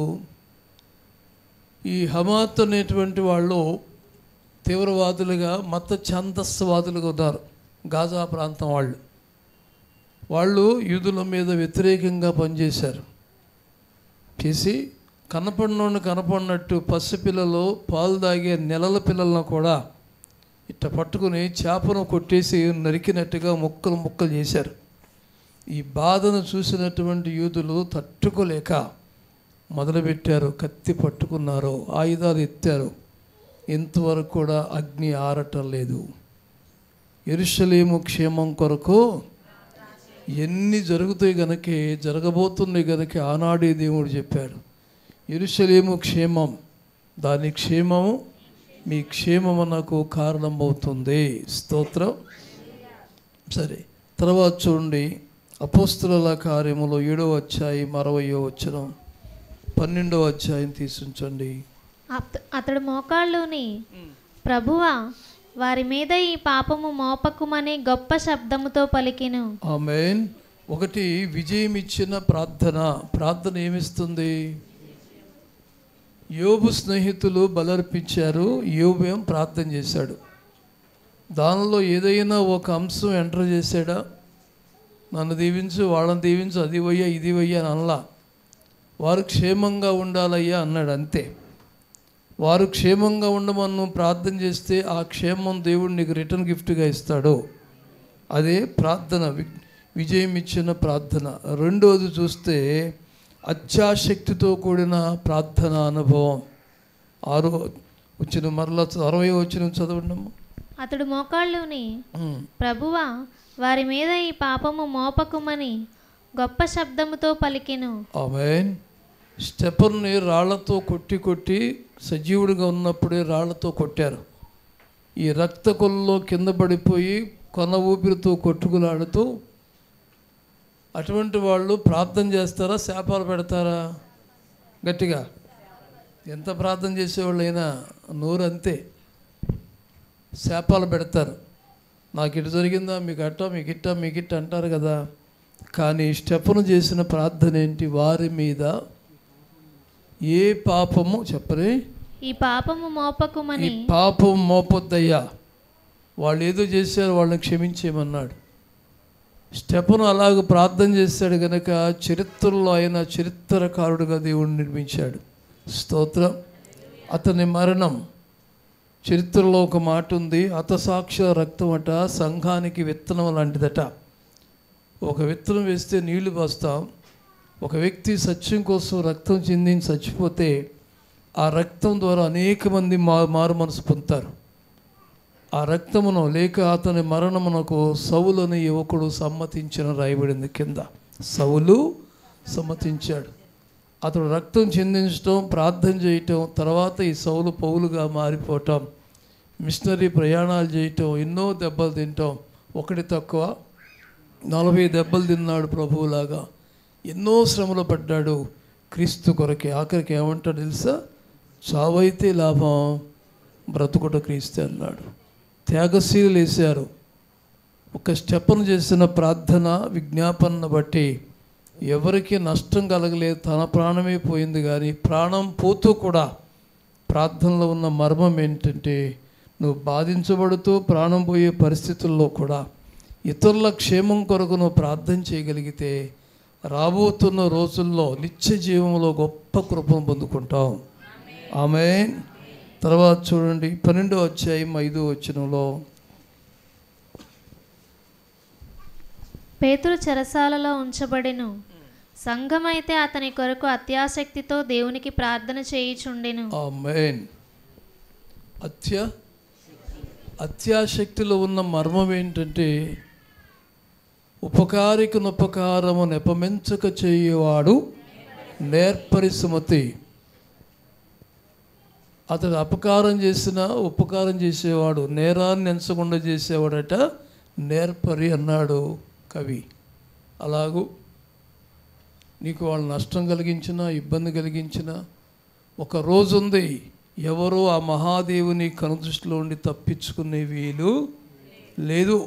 ఈ హమాత్ అనేటువంటి వాళ్ళు తీవ్రవాదులుగా మత ఛందస్వాదులుగా ఉన్నారు గాజా ప్రాంతం వాళ్ళు వాళ్ళు యూదుల మీద వ్యతిరేకంగా పనిచేశారు చేసి కనపడినోడిని కనపడినట్టు పసిపిల్లలు పాలు తాగే నెలల పిల్లలను కూడా ఇట్ట పట్టుకుని చేపను కొట్టేసి నరికినట్టుగా ముక్కలు ముక్కలు చేశారు ఈ బాధను చూసినటువంటి యూదులు తట్టుకోలేక మొదలుపెట్టారు కత్తి పట్టుకున్నారు ఆయుధాలు ఎత్తారు ఇంతవరకు కూడా అగ్ని ఆరటం లేదు ఎరుషలేము క్షేమం కొరకు ఎన్ని జరుగుతాయి గనకే జరగబోతున్నాయి గనక ఆనాడే దేవుడు చెప్పాడు ఎరుషలేము క్షేమం దాని క్షేమము మీ క్షేమమునకు కారణమవుతుంది స్తోత్రం సరే తర్వాత చూడండి అపోస్తుల కార్యములో ఏడవ అధ్యాయం అరవయో వచ్చిన పన్నెండవ అధ్యాయం తీసుంచండి అత- అతడు మోకాళ్ళుని ప్రభువా వారి మీద ఈ పాపము మోపకుమని గొప్ప శబ్దముతో పలికెను ఆమెన్ ఒకటి విజయం ఇచ్చిన ప్రార్థన ప్రార్థన ఏమిస్తుంది యోబు స్నేహితులు బలర్పించారు యోబు ఏం ప్రార్థన చేశాడు దానిలో ఏదైనా ఒక అంశం ఎంటర్ చేశాడా నన్ను దీవించు వాళ్ళని దీవించు అది వయ్యా ఇది వయ్యా అని అనలా వారు క్షేమంగా ఉండాలయ్యా అన్నాడు అంతే వారు క్షేమంగా ఉండమని నువ్వు ప్రార్థన చేస్తే ఆ క్షేమం దేవుడు నీకు రిటర్న్ గిఫ్ట్గా ఇస్తాడు అదే ప్రార్థన వి- విజయం ఇచ్చిన ప్రార్థన రెండోది చూస్తే అత్యాశక్తితో కూడిన ప్రార్థన అనుభవం ఆరో వచ్చిన మరలా అరవై వచ్చిన చదవండము అతడు మోకాళ్ళుని ఉమ్. ప్రభువా వారి మీద ఈ పాపము మోపకుమని గొప్ప శబ్దముతో పలికెను ఆమెన్ స్టెపర్ని రాళ్లతో కొట్టి కొట్టి సజీవుడిగా ఉన్నప్పుడే రాళ్లతో కొట్టారు ఈ రక్త కొల్లో కింద పడిపోయి కొన ఊపిరితో కొట్టుకులాడుతూ అటువంటి వాళ్ళు ప్రార్థన చేస్తారా శాపాలు పెడతారా గట్టిగా ఎంత ప్రార్థన చేసేవాళ్ళైనా నోరు అంతే శాపాలు పెడతారు నాకు ఇటు జరిగిందా మీకు అట్ట మీకు ఇట్ట మీకు ఇట్ట అంటారు కదా కానీ స్టెఫను చేసిన ప్రార్థన ఏంటి వారి మీద ఏ పాపము చెప్పరే ఈ పాపము ఈ మోపకుమని పాపం మోపొద్దయ్యా వాళ్ళు ఏదో చేశారు వాళ్ళని క్షమించేయమన్నాడు స్టెఫను అలాగ ప్రార్థన చేశాడు గనక చరిత్రలో ఆయన చరిత్రకారుడుగా దేవుడిని నిర్మించాడు స్తోత్రం అతని మరణం చరిత్రలో ఒక మాట ఉంది హతసాక్ష రక్తం అట సంఘానికి విత్తనం లాంటిదట ఒక విత్తనం వేస్తే నీళ్లు పోస్తాం ఒక వ్యక్తి సత్యం కోసం రక్తం చిందించి చచ్చిపోతే ఆ రక్తం ద్వారా అనేక మంది మా మారు మనసు పొందుతారు ఆ రక్తమును లేక అతని మరణమునకు సౌలని యువకుడు సమ్మతించిన రాయబడింది కింద సౌలు సమ్మతించాడు అతడు రక్తం చిందించటం ప్రార్థన చేయటం తర్వాత ఈ సౌలు పౌలుగా మారిపోవటం మిషనరీ ప్రయాణాలు చేయటం ఎన్నో దెబ్బలు తింటాం ఒకటి తక్కువ నలభై దెబ్బలు తిన్నాడు ప్రభువులాగా ఎన్నో శ్రమలు పడ్డాడు క్రీస్తు కొరకే ఆఖరికి ఏమంటాడు తెలుసా చావైతే లాభం బ్రతుకుట క్రీస్తు అన్నాడు త్యాగశీలు వేశారు ఒక స్టెప్ను చేసిన ప్రార్థన విజ్ఞాపనను బట్టి ఎవరికి నష్టం కలగలేదు తన ప్రాణమే పోయింది కానీ ప్రాణం పోతూ కూడా ప్రార్థనలో ఉన్న మర్మం ఏంటంటే నువ్వు బాధించబడుతూ ప్రాణం పోయే పరిస్థితుల్లో కూడా ఇతరుల క్షేమం కొరకు నువ్వు ప్రార్థన చేయగలిగితే రాబోతున్న రోజుల్లో నిత్య జీవంలో గొప్ప కృపను పొందుకుంటాం ఆమె తర్వాత చూడండి పన్నెండో అధ్యాయం ఐదో వచనంలో పేతురు చెరసాలలో ఉంచబడెను సంఘమైతే అతని కొరకు అత్యాసక్తితో దేవునికి ప్రార్థన చేయుచుండెను ఆమెన్ అత్య అత్యాశక్తిలో ఉన్న మర్మం ఏంటంటే ఉపకారికను ఉపకారము నెపమెంచక చేయవాడు నేర్పరి సుమతి అతడు అపకారం చేసిన ఉపకారం చేసేవాడు నేరాన్ని ఎంచకుండా చేసేవాడట నేర్పరి అన్నాడు కవి అలాగూ నీకు వాళ్ళు నష్టం కలిగించినా ఇబ్బంది కలిగించినా ఒక రోజు ఉంది ఎవరో ఆ మహాదేవుని కనుదృష్టిలో ఉండి తప్పించుకునే వీలు లేదు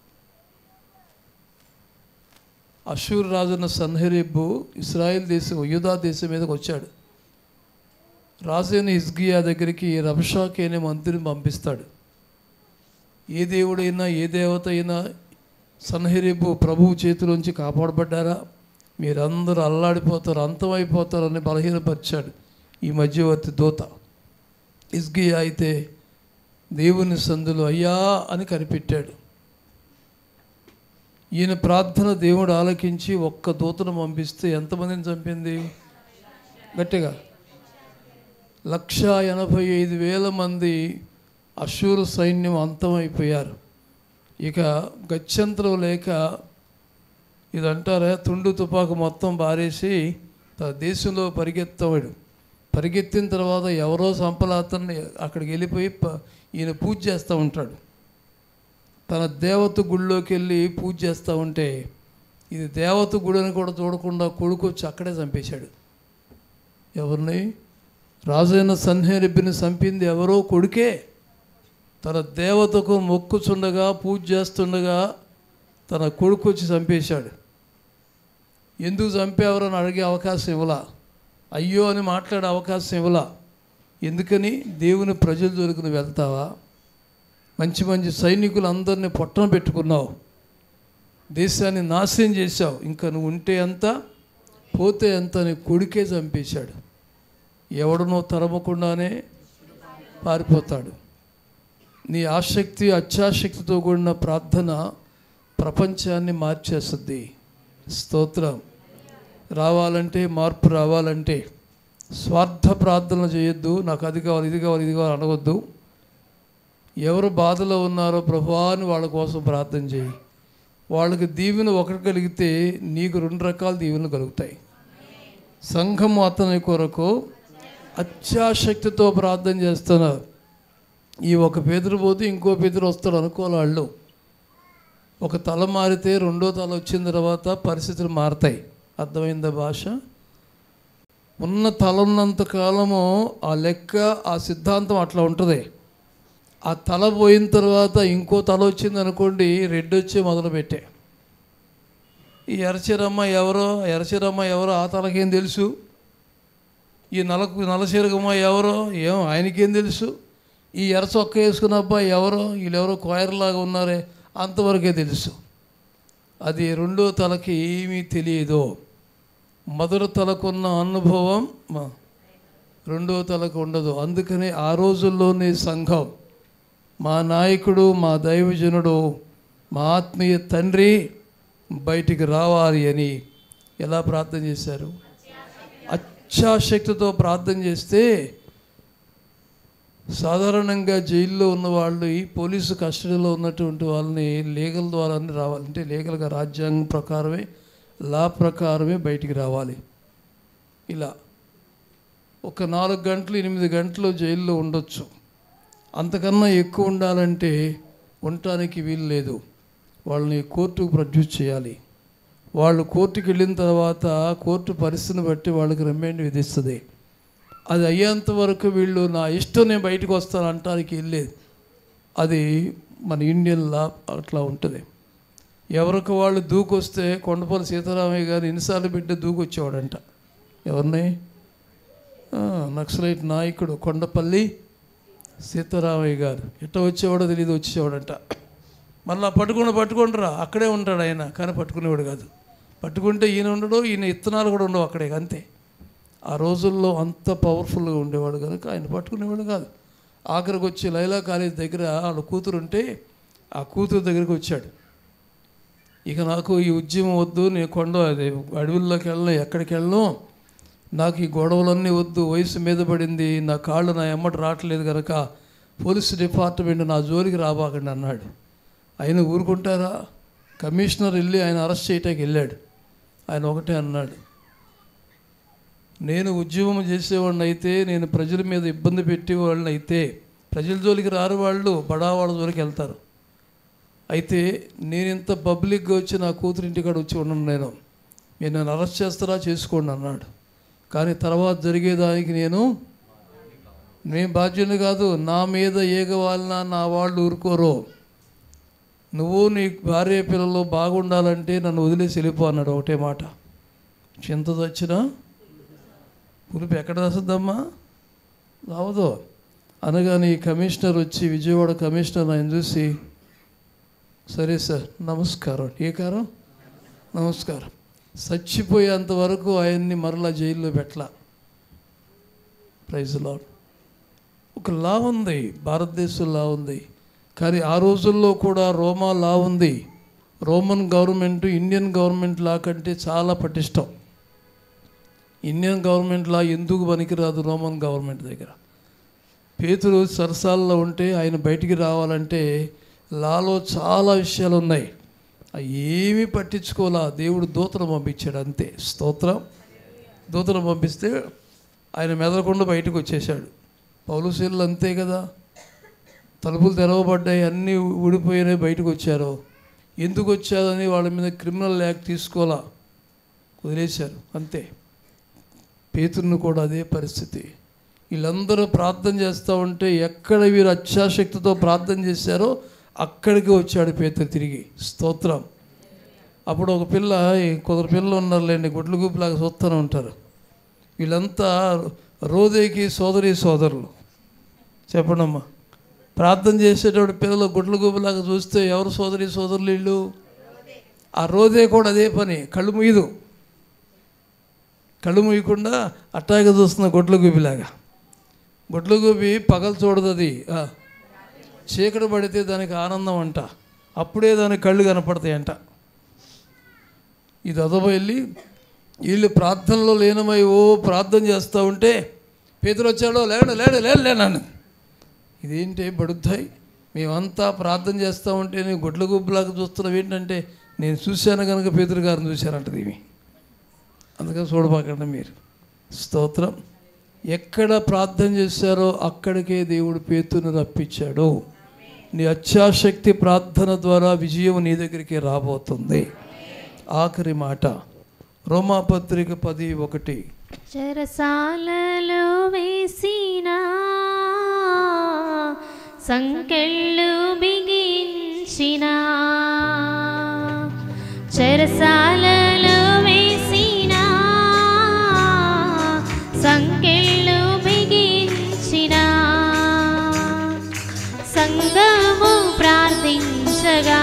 అషూర్ రాజున్న సన్హెరిబ్బు ఇస్రాయేల్ దేశం యూదా దేశం మీదకి వచ్చాడు రాజైన హిజ్గియా దగ్గరికి రబషాకి అనే మంత్రిని పంపిస్తాడు ఏ దేవుడైనా ఏ దేవత అయినా సన్హెరిబ్బు ప్రభువు చేతిలోంచి కాపాడబడ్డారా మీరందరూ అల్లాడిపోతారు అంతమైపోతారని బలహీనపరిచాడు ఈ మధ్యవర్తి దూత ఇస్గియా అయితే దేవుని సందులో అయ్యా అని కనిపెట్టాడు ఈయన ప్రార్థన దేవుడు ఆలకించి ఒక్క దూతను పంపిస్తే ఎంతమందిని చంపింది గట్టిగా లక్ష ఎనభై ఐదు వేల మంది అశూరు సైన్యం అంతమైపోయారు ఇక గత్యంతరం లేక ఇదంటారా తుండు తుపాకు మొత్తం బారేసి తన దేశంలో పరిగెత్తవాడు పరిగెత్తిన తర్వాత ఎవరో సంపలాతన్ని అక్కడికి వెళ్ళిపోయి ప- ఈయన పూజ చేస్తూ ఉంటాడు తన దేవత గుడిలోకి వెళ్ళి పూజ చేస్తూ ఉంటే ఇది దేవత గుడి అని కూడా చూడకుండా కొడుకు వచ్చి అక్కడే చంపేశాడు ఎవరిని రాజైన సన్హేరెబ్బిని చంపింది ఎవరో కొడుకే తన దేవతకు మొక్కుచుండగా పూజ చేస్తుండగా తన కొడుకు వచ్చి చంపేశాడు ఎందుకు చంపేవరని అడిగే అవకాశం ఇవ్వలా అయ్యో అని మాట్లాడే అవకాశం ఇవ్వలా ఎందుకని దేవుని ప్రజల జోలికి నువ్వు వెళ్తావా మంచి మంచి సైనికులు అందరినీ పొట్టన పెట్టుకున్నావు దేశాన్ని నాశనం చేశావు ఇంకా నువ్వు ఉంటే ఎంత పోతే ఎంత నీ కొడుకే చంపేశాడు ఎవడనో తరమకుండానే పారిపోతాడు నీ ఆసక్తి అత్యాసక్తితో కూడిన ప్రార్థన ప్రపంచాన్ని మార్చేస్తుంది స్తోత్రం రావాలంటే మార్పు రావాలంటే స్వార్థ ప్రార్థన చేయొద్దు నాకు అది కావాలి ఇది కావాలి ఇది కావాలి అనవద్దు ఎవరు బాధలో ఉన్నారో ప్రభువా అని వాళ్ళ కోసం ప్రార్థన చేయి వాళ్ళకి దీవెన ఒకటి కలిగితే నీకు రెండు రకాల దీవెనలు కలుగుతాయి సంఘం అతని కొరకు అత్యాశక్తితో ప్రార్థన చేస్తున్నారు ఈ ఒక పేదరు పోతే ఇంకో పేదరు వస్తాడు అనుకోవాలి వాళ్ళు ఒక తల మారితే రెండో తల వచ్చిన తర్వాత పరిస్థితులు మారతాయి అర్థమైందా భాష ఉన్న తల ఉన్నంత కాలము ఆ లెక్క ఆ సిద్ధాంతం అట్లా ఉంటుంది ఆ తల పోయిన తర్వాత ఇంకో తల వచ్చింది అనుకోండి రెడ్ వచ్చి మొదలుపెట్టే ఈ ఎరచరమ్మ ఎవరో ఎరచరమ్మ ఎవరో ఆ తలకేం తెలుసు ఈ నలకు నలశీరగమ్మ ఎవరో ఏం ఆయనకేం తెలుసు ఈ ఎర్ర చొక్క వేసుకున్న అబ్బాయి ఎవరో వీళ్ళెవరో కోయర్లాగా ఉన్నారే అంతవరకే తెలుసు అది రెండో తలకి ఏమీ తెలియదు మొదటి తలకున్న అనుభవం మ- రెండో తలకు ఉండదు అందుకని ఆ రోజుల్లోనే సంఘం మా నాయకుడు మా దైవజనుడు మా ఆత్మీయ తండ్రి బయటికి రావాలి అని ఎలా ప్రార్థన చేశారు అత్యాశక్తితో ప్రార్థన చేస్తే సాధారణంగా జైల్లో ఉన్న వాళ్ళు ఈ పోలీసు కస్టడీలో ఉన్నటువంటి వాళ్ళని లీగల్ ద్వారానే రావాలి అంటే లీగల్గా రాజ్యాంగం ప్రకారమే లా ప్రకారమే బయటికి రావాలి ఇలా ఒక నాలుగు గంటలు ఎనిమిది గంటలు జైల్లో ఉండొచ్చు అంతకన్నా ఎక్కువ ఉండాలంటే ఉండటానికి వీలు లేదు వాళ్ళని కోర్టుకు ప్రొడ్యూస్ చేయాలి వాళ్ళు కోర్టుకి వెళ్ళిన తర్వాత కోర్టు పరిస్థితిని బట్టి వాళ్ళకి రిమైండ్ విధిస్తుంది అది అయ్యేంత వరకు వీళ్ళు నా ఇష్టం నేను బయటకు వస్తాను అంటానికి వెళ్ళేది అది మన ఇండియన్ లా అట్లా ఉంటుంది ఎవరికి వాళ్ళు దూకొస్తే కొండపల్లి సీతారామయ్య గారు ఎన్నిసార్లు బిడ్డ దూకొచ్చేవాడంట ఎవరిని ఆ, నక్సలైట్ నాయకుడు కొండపల్లి సీతారామయ్య గారు ఎట్ట వచ్చేవాడో తెలియదు వచ్చేవాడంట మళ్ళా పట్టుకుని పట్టుకుంటారా అక్కడే ఉంటాడు ఆయన కానీ పట్టుకునేవాడు కాదు పట్టుకుంటే ఈయన ఉండడు ఈయన ఇత్తనాలు కూడా ఉండవు అక్కడే అంతే ఆ రోజుల్లో అంత పవర్ఫుల్గా ఉండేవాడు కనుక ఆయన పట్టుకునేవాడు కాదు ఆఖరికి వచ్చి లైలా కాలేజ్ దగ్గర వాళ్ళ కూతురు ఉంటే ఆ కూతురు దగ్గరికి వచ్చాడు ఇక నాకు ఈ ఉద్యమం వద్దు నేను కొండ అదే అడవుల్లోకి వెళ్ళను ఎక్కడికి వెళ్ళను నాకు ఈ గొడవలన్నీ వద్దు వయసు మీద పడింది నా కాళ్ళు నా ఎమ్మట రావట్లేదు కనుక పోలీస్ డిపార్ట్మెంట్ నా జోలికి రాబాకండి అన్నాడు ఆయన ఊరుకుంటారా కమిషనర్ వెళ్ళి ఆయన అరెస్ట్ చేయటానికి వెళ్ళాడు ఆయన ఒకటే అన్నాడు నేను ఉద్యమం చేసేవాడిని అయితే నేను ప్రజల మీద ఇబ్బంది పెట్టేవాళ్ళని అయితే ప్రజల జోలికి రారు వాళ్ళు బడా వాళ్ళ జోలికి వెళ్తారు అయితే నేను ఇంత పబ్లిక్గా వచ్చి నా కూతురు ఇంటికాడ వచ్చి ఉన్నాను నేను మీరు నన్ను అరెస్ట్ చేస్తారా చేసుకోండి అన్నాడు కానీ తర్వాత జరిగేదానికి నేను నేను బాధ్యుని కాదు నా మీద ఏగవాలన్నా నా వాళ్ళు ఊరుకోరు నువ్వు నీ భార్య పిల్లలు బాగుండాలంటే నన్ను వదిలేసి వెళ్ళిపో అన్నాడు ఒకటే మాట చింత వచ్చినా పులుపు ఎక్కడ వస్తుందమ్మా రావదు అనగానే ఈ కమిషనర్ వచ్చి విజయవాడ కమిషనర్ ఆయన చూసి సరే సార్ నమస్కారం ఏ కారం నమస్కారం చచ్చిపోయేంత వరకు ఆయన్ని మరలా జైల్లో పెట్టలా ప్రైజ్ లాడ్ ఒక లా ఉంది భారతదేశం లా ఉంది కానీ ఆ రోజుల్లో కూడా రోమా లా ఉంది Roman government Indian government law కంటే చాలా పటిష్టం ఇండియన్ గవర్నమెంట్ లా ఎందుకు పనికిరాదు రోమన్ గవర్నమెంట్ దగ్గర పేతురు సరసాల్లో ఉంటే ఆయన బయటికి రావాలంటే లాలో చాలా విషయాలు ఉన్నాయి అవి ఏమీ పట్టించుకోలా దేవుడు దూతను పంపించాడు అంతే స్తోత్రం దూతను పంపిస్తే ఆయన మెదలకుండా బయటకు వచ్చేసాడు పౌలుశీలు అంతే కదా తలుపులు తెరవబడ్డాయి అన్నీ ఊడిపోయినాయి బయటకు వచ్చారు ఎందుకు వచ్చారని వాళ్ళ మీద క్రిమినల్ యాక్ట్ తీసుకోవాలా వదిలేశారు అంతే పేతురును కూడా అదే పరిస్థితి వీళ్ళందరూ ప్రార్థన చేస్తూ ఉంటే ఎక్కడ వీరు అత్యాశక్తితో ప్రార్థన చేశారో అక్కడికి వచ్చాడు పేతురు తిరిగి స్తోత్రం అప్పుడు ఒక పిల్ల ఈ కొందరు పిల్లలు ఉన్నారులేండి గుడ్లు గుప్పులాగా చూస్తూనే ఉంటారు వీళ్ళంతా రోదేకి సోదరి సోదరులు చెప్పండమ్మా ప్రార్థన చేసేటప్పుడు పిల్లలు గుడ్ల గుబులాగా చూస్తే ఎవరు సోదరి సోదరులు వీళ్ళు ఆ రోజే కూడా అదే పని కళ్ళు ముయ్యదు కళ్ళు ముయ్యకుండా అట్టాగా చూస్తున్న గుడ్ల గుబిలాగా గుడ్ల గుబి పగలు చూడదు అది ఆ. చీకటి పడితే దానికి ఆనందం అంట అప్పుడే దానికి కళ్ళు కనపడతాయంట ఇది అదవ వెళ్ళి వీళ్ళు ప్రార్థనలో లీనమై ఓ ప్రార్థన చేస్తూ ఉంటే పేదలు వచ్చాడో లేడు లేడు లేడు లేనాను ఇదేంటి బడుద్దాయి మేమంతా ప్రార్థన చేస్తూ ఉంటే నేను గుడ్ల గుబ్బలాగా చూస్తున్నాం ఏంటంటే నేను చూశాను కనుక పేదరు గారిని చూశానంటది ఇవి అందుకని చూడబాకండి మీరు స్తోత్రం ఎక్కడ ప్రార్థన చేశారో అక్కడికే దేవుడు పేతును రప్పించాడు నీ అత్యాశక్తి ప్రార్థన ద్వారా విజయం నీ దగ్గరికి రాబోతుంది ఆఖరి మాట రోమాపత్రిక పది ఒకటి చెరసాలలో వేసిన సంకెళ్ళు బిగించిన చెరసాలలో వేసిన సంకెళ్ళు బిగించిన సంగము ప్రార్థించగా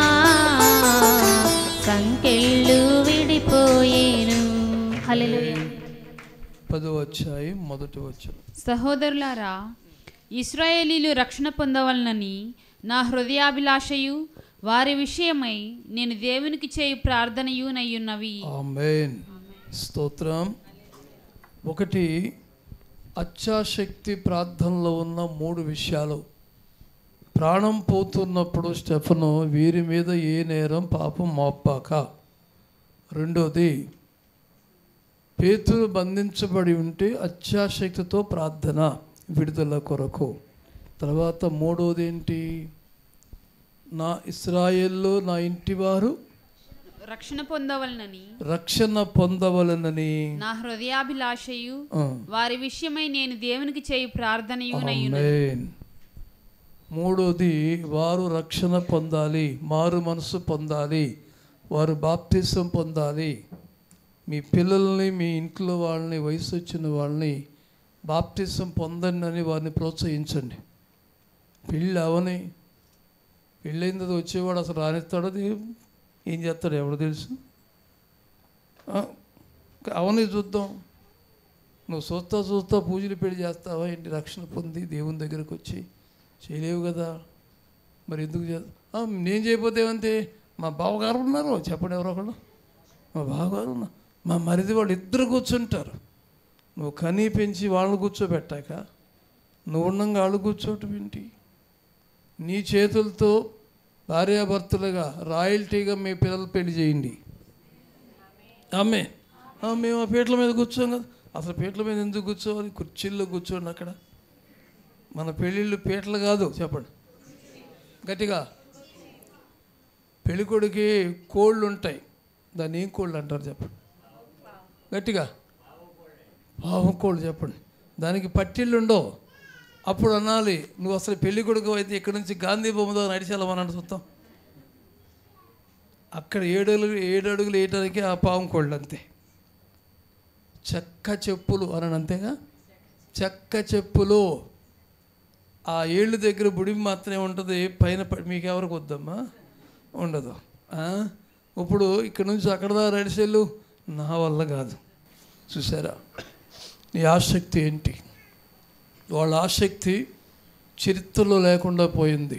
సంకెళ్ళు విడిపోయేను హల్లెలూయా పదో అధ్యాయం మొదటి వచ్చిన సహోదరులారా ఇస్రాయేలీలు రక్షణ పొందవలనని నా హృదయాభిలాషయు వారి విషయమై నేను దేవునికి చేయు ప్రార్థనయు నయ్యున్నవి ఆమెన్ స్తోత్రం ఒకటి అత్యాశక్తి ప్రార్థనలో ఉన్న మూడు విషయాలు ప్రాణం పోతున్నప్పుడు స్టెఫను వీరి మీద ఏ నేరం పాపం మోపాక రెండోది పేతులు బంధించబడి ఉంటే అత్యాశక్తితో ప్రార్థన విడుదల కొరకు తర్వాత మూడోది ఏంటి నా ఇస్రాయేల్లో నా ఇంటివారు రక్షణ పొందవలనని రక్షణ పొందవలనని నా హృదయాభిలాషయు ఆ, వారి విషయమై నేను దేవునికి చేయు ప్రార్థనయు నయ్యున్నవి ఆమేన్. మూడోది వారు రక్షణ పొందాలి మారు మనసు పొందాలి వారు బాప్తిసం పొందాలి మీ పిల్లల్ని మీ ఇంట్లో వాళ్ళని వయసు వచ్చిన వాళ్ళని బాప్తిసం పొందండి అని వారిని ప్రోత్సహించండి పెళ్ళి అవని పెళ్ళైన తర్వాత వచ్చేవాడు అసలు రానిస్తాడో దే- ఏం చేస్తాడు ఎవడు తెలుసు ఆ, అవని చూద్దాం నువ్వు చూస్తా చూస్తా పూజలు పెళ్లి చేస్తావా ఏంటి రక్షణ పొంది దేవుని దగ్గరకు వచ్చి చేయలేవు కదా మరి ఎందుకు చే ఆ, నేను చేయకపోతే ఏమంతే మా బావగారు ఉన్నారు చెప్పండి ఎవరో ఒకళ్ళు మా బావగారు ఉన్నారు మా మరిది వాళ్ళు ఇద్దరు కూర్చుంటారు నువ్వు కనీ పెంచి వాళ్ళని కూర్చోబెట్టాక నువ్వు ఉండంగా వాళ్ళు కూర్చోవటం ఏంటి నీ చేతులతో భార్యాభర్తలుగా రాయల్టీగా మీ పిల్లలు పెళ్లి చేయండి ఆమె ఆ, మేము ఆ పీటల మీద కూర్చోం కదా అసలు పీటల మీద ఎందుకు కూర్చోవాలి కుర్చీల్లో కూర్చోండి అక్కడ మన పెళ్ళిళ్ళు పీటలు కాదు చెప్పండి గట్టిగా పెళ్ళికొడికి కోళ్ళు ఉంటాయి దాన్ని ఏం కోళ్ళు అంటారు చెప్పండి గట్టిగా పావం కోళ్ళు చెప్పండి దానికి పట్టిళ్ళు ఉండవు అప్పుడు అనాలి నువ్వు అసలు పెళ్లి కొడుకు అయితే ఇక్కడి నుంచి గాంధీ బొమ్మతో నడిచేళ్ళమని చూద్దాం అక్కడ ఏడు అడుగులు ఏడు అడుగులు వేయటానికి ఆ పాము కోళ్ళు అంతే చెక్క చెప్పులు అని అంతేగా చెక్క చెప్పులు ఆ ఏళ్ళు దగ్గర బుడిమి మాత్రమే ఉంటుంది పైన ప- మీకు ఎవరికి వద్దమ్మా ఉండదు ఆ? ఇప్పుడు ఇక్కడ నుంచి అక్కడ దాకా నడిచేళ్ళు నా వల్ల కాదు చూసారా నీ ఆసక్తి ఏంటి వాళ్ళ ఆసక్తి చరిత్రలో లేకుండా పోయింది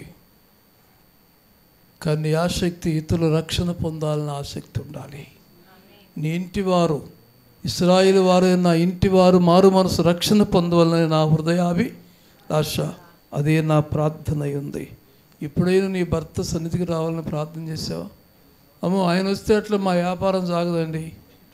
కానీ నీ ఆసక్తి ఇతరుల రక్షణ పొందాలని ఆసక్తి ఉండాలి నీ ఇంటి వారు ఇస్రాయిల్ వారు నా ఇంటి వారు మారు మనసు రక్షణ పొందవాలని నా హృదయాభి ఆశ అదే నా ప్రార్థన అయి ఉంది ఎప్పుడైనా నీ భర్త సన్నిధికి రావాలని ప్రార్థన చేసావా అమ్మో ఆయన వస్తే అట్లా మా వ్యాపారం సాగదండి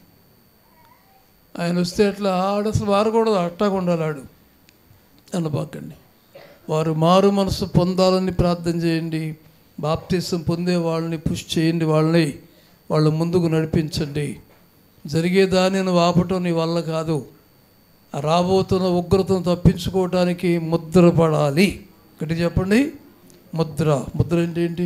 ఆయన వస్తే అట్లా ఆడ అసలు మారకూడదు అట్టాగా ఉండాలి ఆడు అనబాకండి వారు మారు మనసు పొందాలని ప్రార్థన చేయండి బాప్తిసం పొందే వాళ్ళని పుష్ చేయండి వాళ్ళని వాళ్ళ ముందుకు నడిపించండి జరిగేదాన్ని నువ్వు ఆపటం నీ వల్ల కాదు ఆ రాబోతున్న ఉగ్రతను తప్పించుకోవటానికి ముద్ర పడాలి గట్టి చెప్పండి ముద్ర ముద్ర అంటే ఏంటి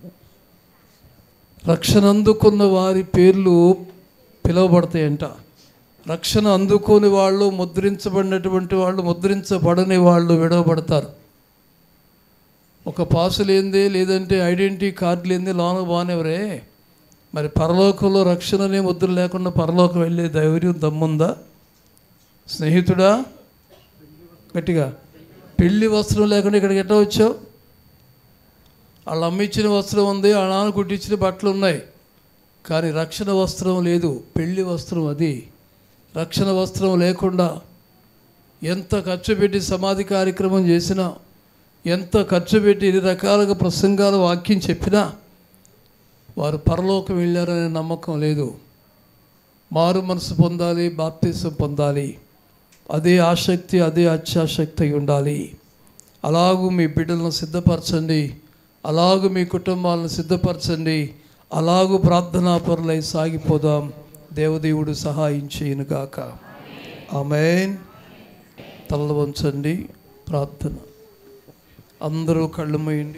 రక్షణ అందుకున్న వారి పేర్లు పిలువబడతాయంట రక్షణ అందుకోని వాళ్ళు ముద్రించబడినటువంటి వాళ్ళు ముద్రించబడని వాళ్ళు విడవబడతారు ఒక పాసు లేనిదే లేదంటే ఐడెంటిటీ కార్డు లేనిదే లోన బాగానేవరే మరి పరలోకంలో రక్షణనే ముద్ర లేకుండా పరలోకం వెళ్ళే ధైర్యం దమ్ముందా స్నేహితుడా గట్టిగా పెళ్లి వస్త్రం లేకుండా ఇక్కడికి ఎట్లా వచ్చావు వాళ్ళ అమ్మ ఇచ్చిన వస్త్రం ఉంది వాళ్ళ నాన్న కుట్టించిన బట్టలు ఉన్నాయి కానీ రక్షణ వస్త్రం లేదు పెళ్లి వస్త్రం అది రక్షణ వస్త్రం లేకుండా ఎంత ఖర్చు పెట్టి సమాధి కార్యక్రమం చేసినా ఎంత ఖర్చు పెట్టి ఎన్ని రకాలుగా ప్రసంగాలు వాక్యం చెప్పినా వారు పరలోకం వెళ్ళారనే నమ్మకం లేదు మారు మనసు పొందాలి బాప్తీసం పొందాలి అదే ఆసక్తి అదే అత్యాసక్తి అయి ఉండాలి అలాగూ మీ బిడ్డలను సిద్ధపరచండి అలాగూ మీ కుటుంబాలను సిద్ధపరచండి అలాగూ ప్రార్థనా పరులై సాగిపోదాం దేవదేవుడు సహాయం చేయనుగాక ఆమెన్ తలలు వంచండి ప్రార్థన అందరూ కళ్ళు మూయండి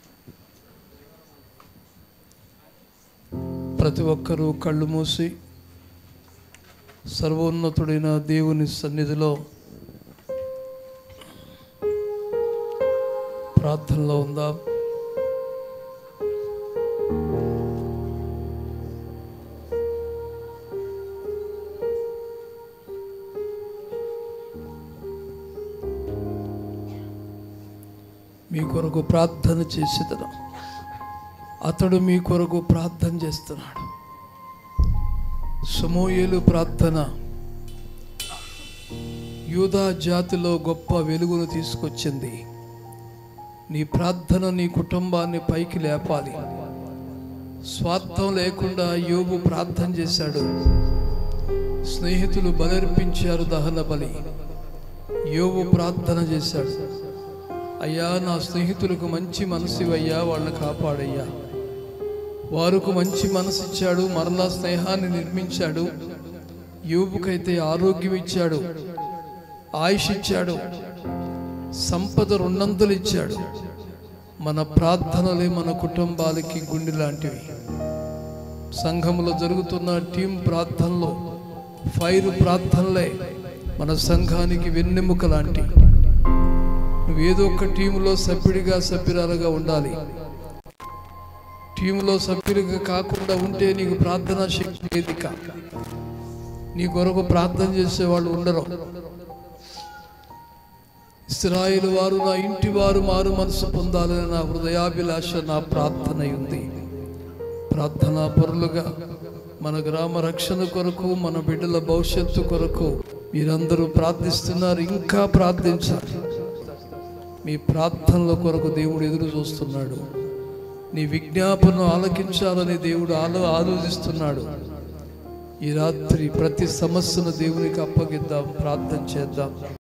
ప్రతి ఒక్కరూ కళ్ళు మూసి సర్వోన్నతుడైన దేవుని సన్నిధిలో ప్రార్థనలో ఉందాం మీ కొరకు ప్రార్థన చేసేదను అతడు మీ కొరకు ప్రార్థన చేస్తున్నాడు సమూయేలు ప్రార్థన యూదా జాతిలో గొప్ప వెలుగును తీసుకొచ్చింది నీ ప్రార్థన నీ కుటుంబాన్ని పైకి లేపాలి స్వార్థం లేకుండా యోగు ప్రార్థన చేశాడు స్నేహితులు బలర్పించారు దహన బలి యోగు ప్రార్థన చేశాడు అయ్యా నా స్నేహితులకు మంచి మనసు అయ్యా వాళ్ళని కాపాడయ్యా వారికి మంచి మనసు ఇచ్చాడు మరలా స్నేహాన్ని నిర్మించాడు యోబుకైతే ఆరోగ్యం ఇచ్చాడు ఆయుష్ ఇచ్చాడు సంపద రెండంతలు ఇచ్చాడు మన ప్రార్థనలే మన కుటుంబాలకి గుండె లాంటివి సంఘంలో జరుగుతున్న టీం ప్రార్థనలో ఫైర్ ప్రార్థనలే మన సంఘానికి వెన్నెముక లాంటి నువ్వేదో ఒక టీంలో సభ్యుడిగా సభ్యురాలుగా ఉండాలి టీంలో సభ్యులుగా కాకుండా ఉంటే నీకు ప్రార్థనా శక్తి వేదిక నీ కొరకు ప్రార్థన చేసే వాళ్ళు ఉండరు ఇస్రాయిల్ వారు నా ఇంటి వారు మారు మనసు పొందాలని నా హృదయాభిలాష నా ప్రార్థన ఉంది ప్రార్థనా పరులుగా మన గ్రామ రక్షణ కొరకు మన బిడ్డల భవిష్యత్తు కొరకు మీరందరూ ప్రార్థిస్తున్నారు ఇంకా ప్రార్థించాలి మీ ప్రార్థనల కొరకు దేవుడు ఎదురు చూస్తున్నాడు నీ విజ్ఞాపన ఆలకించాలని దేవుడు ఆలో ఆలోచిస్తున్నాడు ఈ రాత్రి ప్రతి సమస్యను దేవునికి అప్పగిద్దాం ప్రార్థన చేద్దాం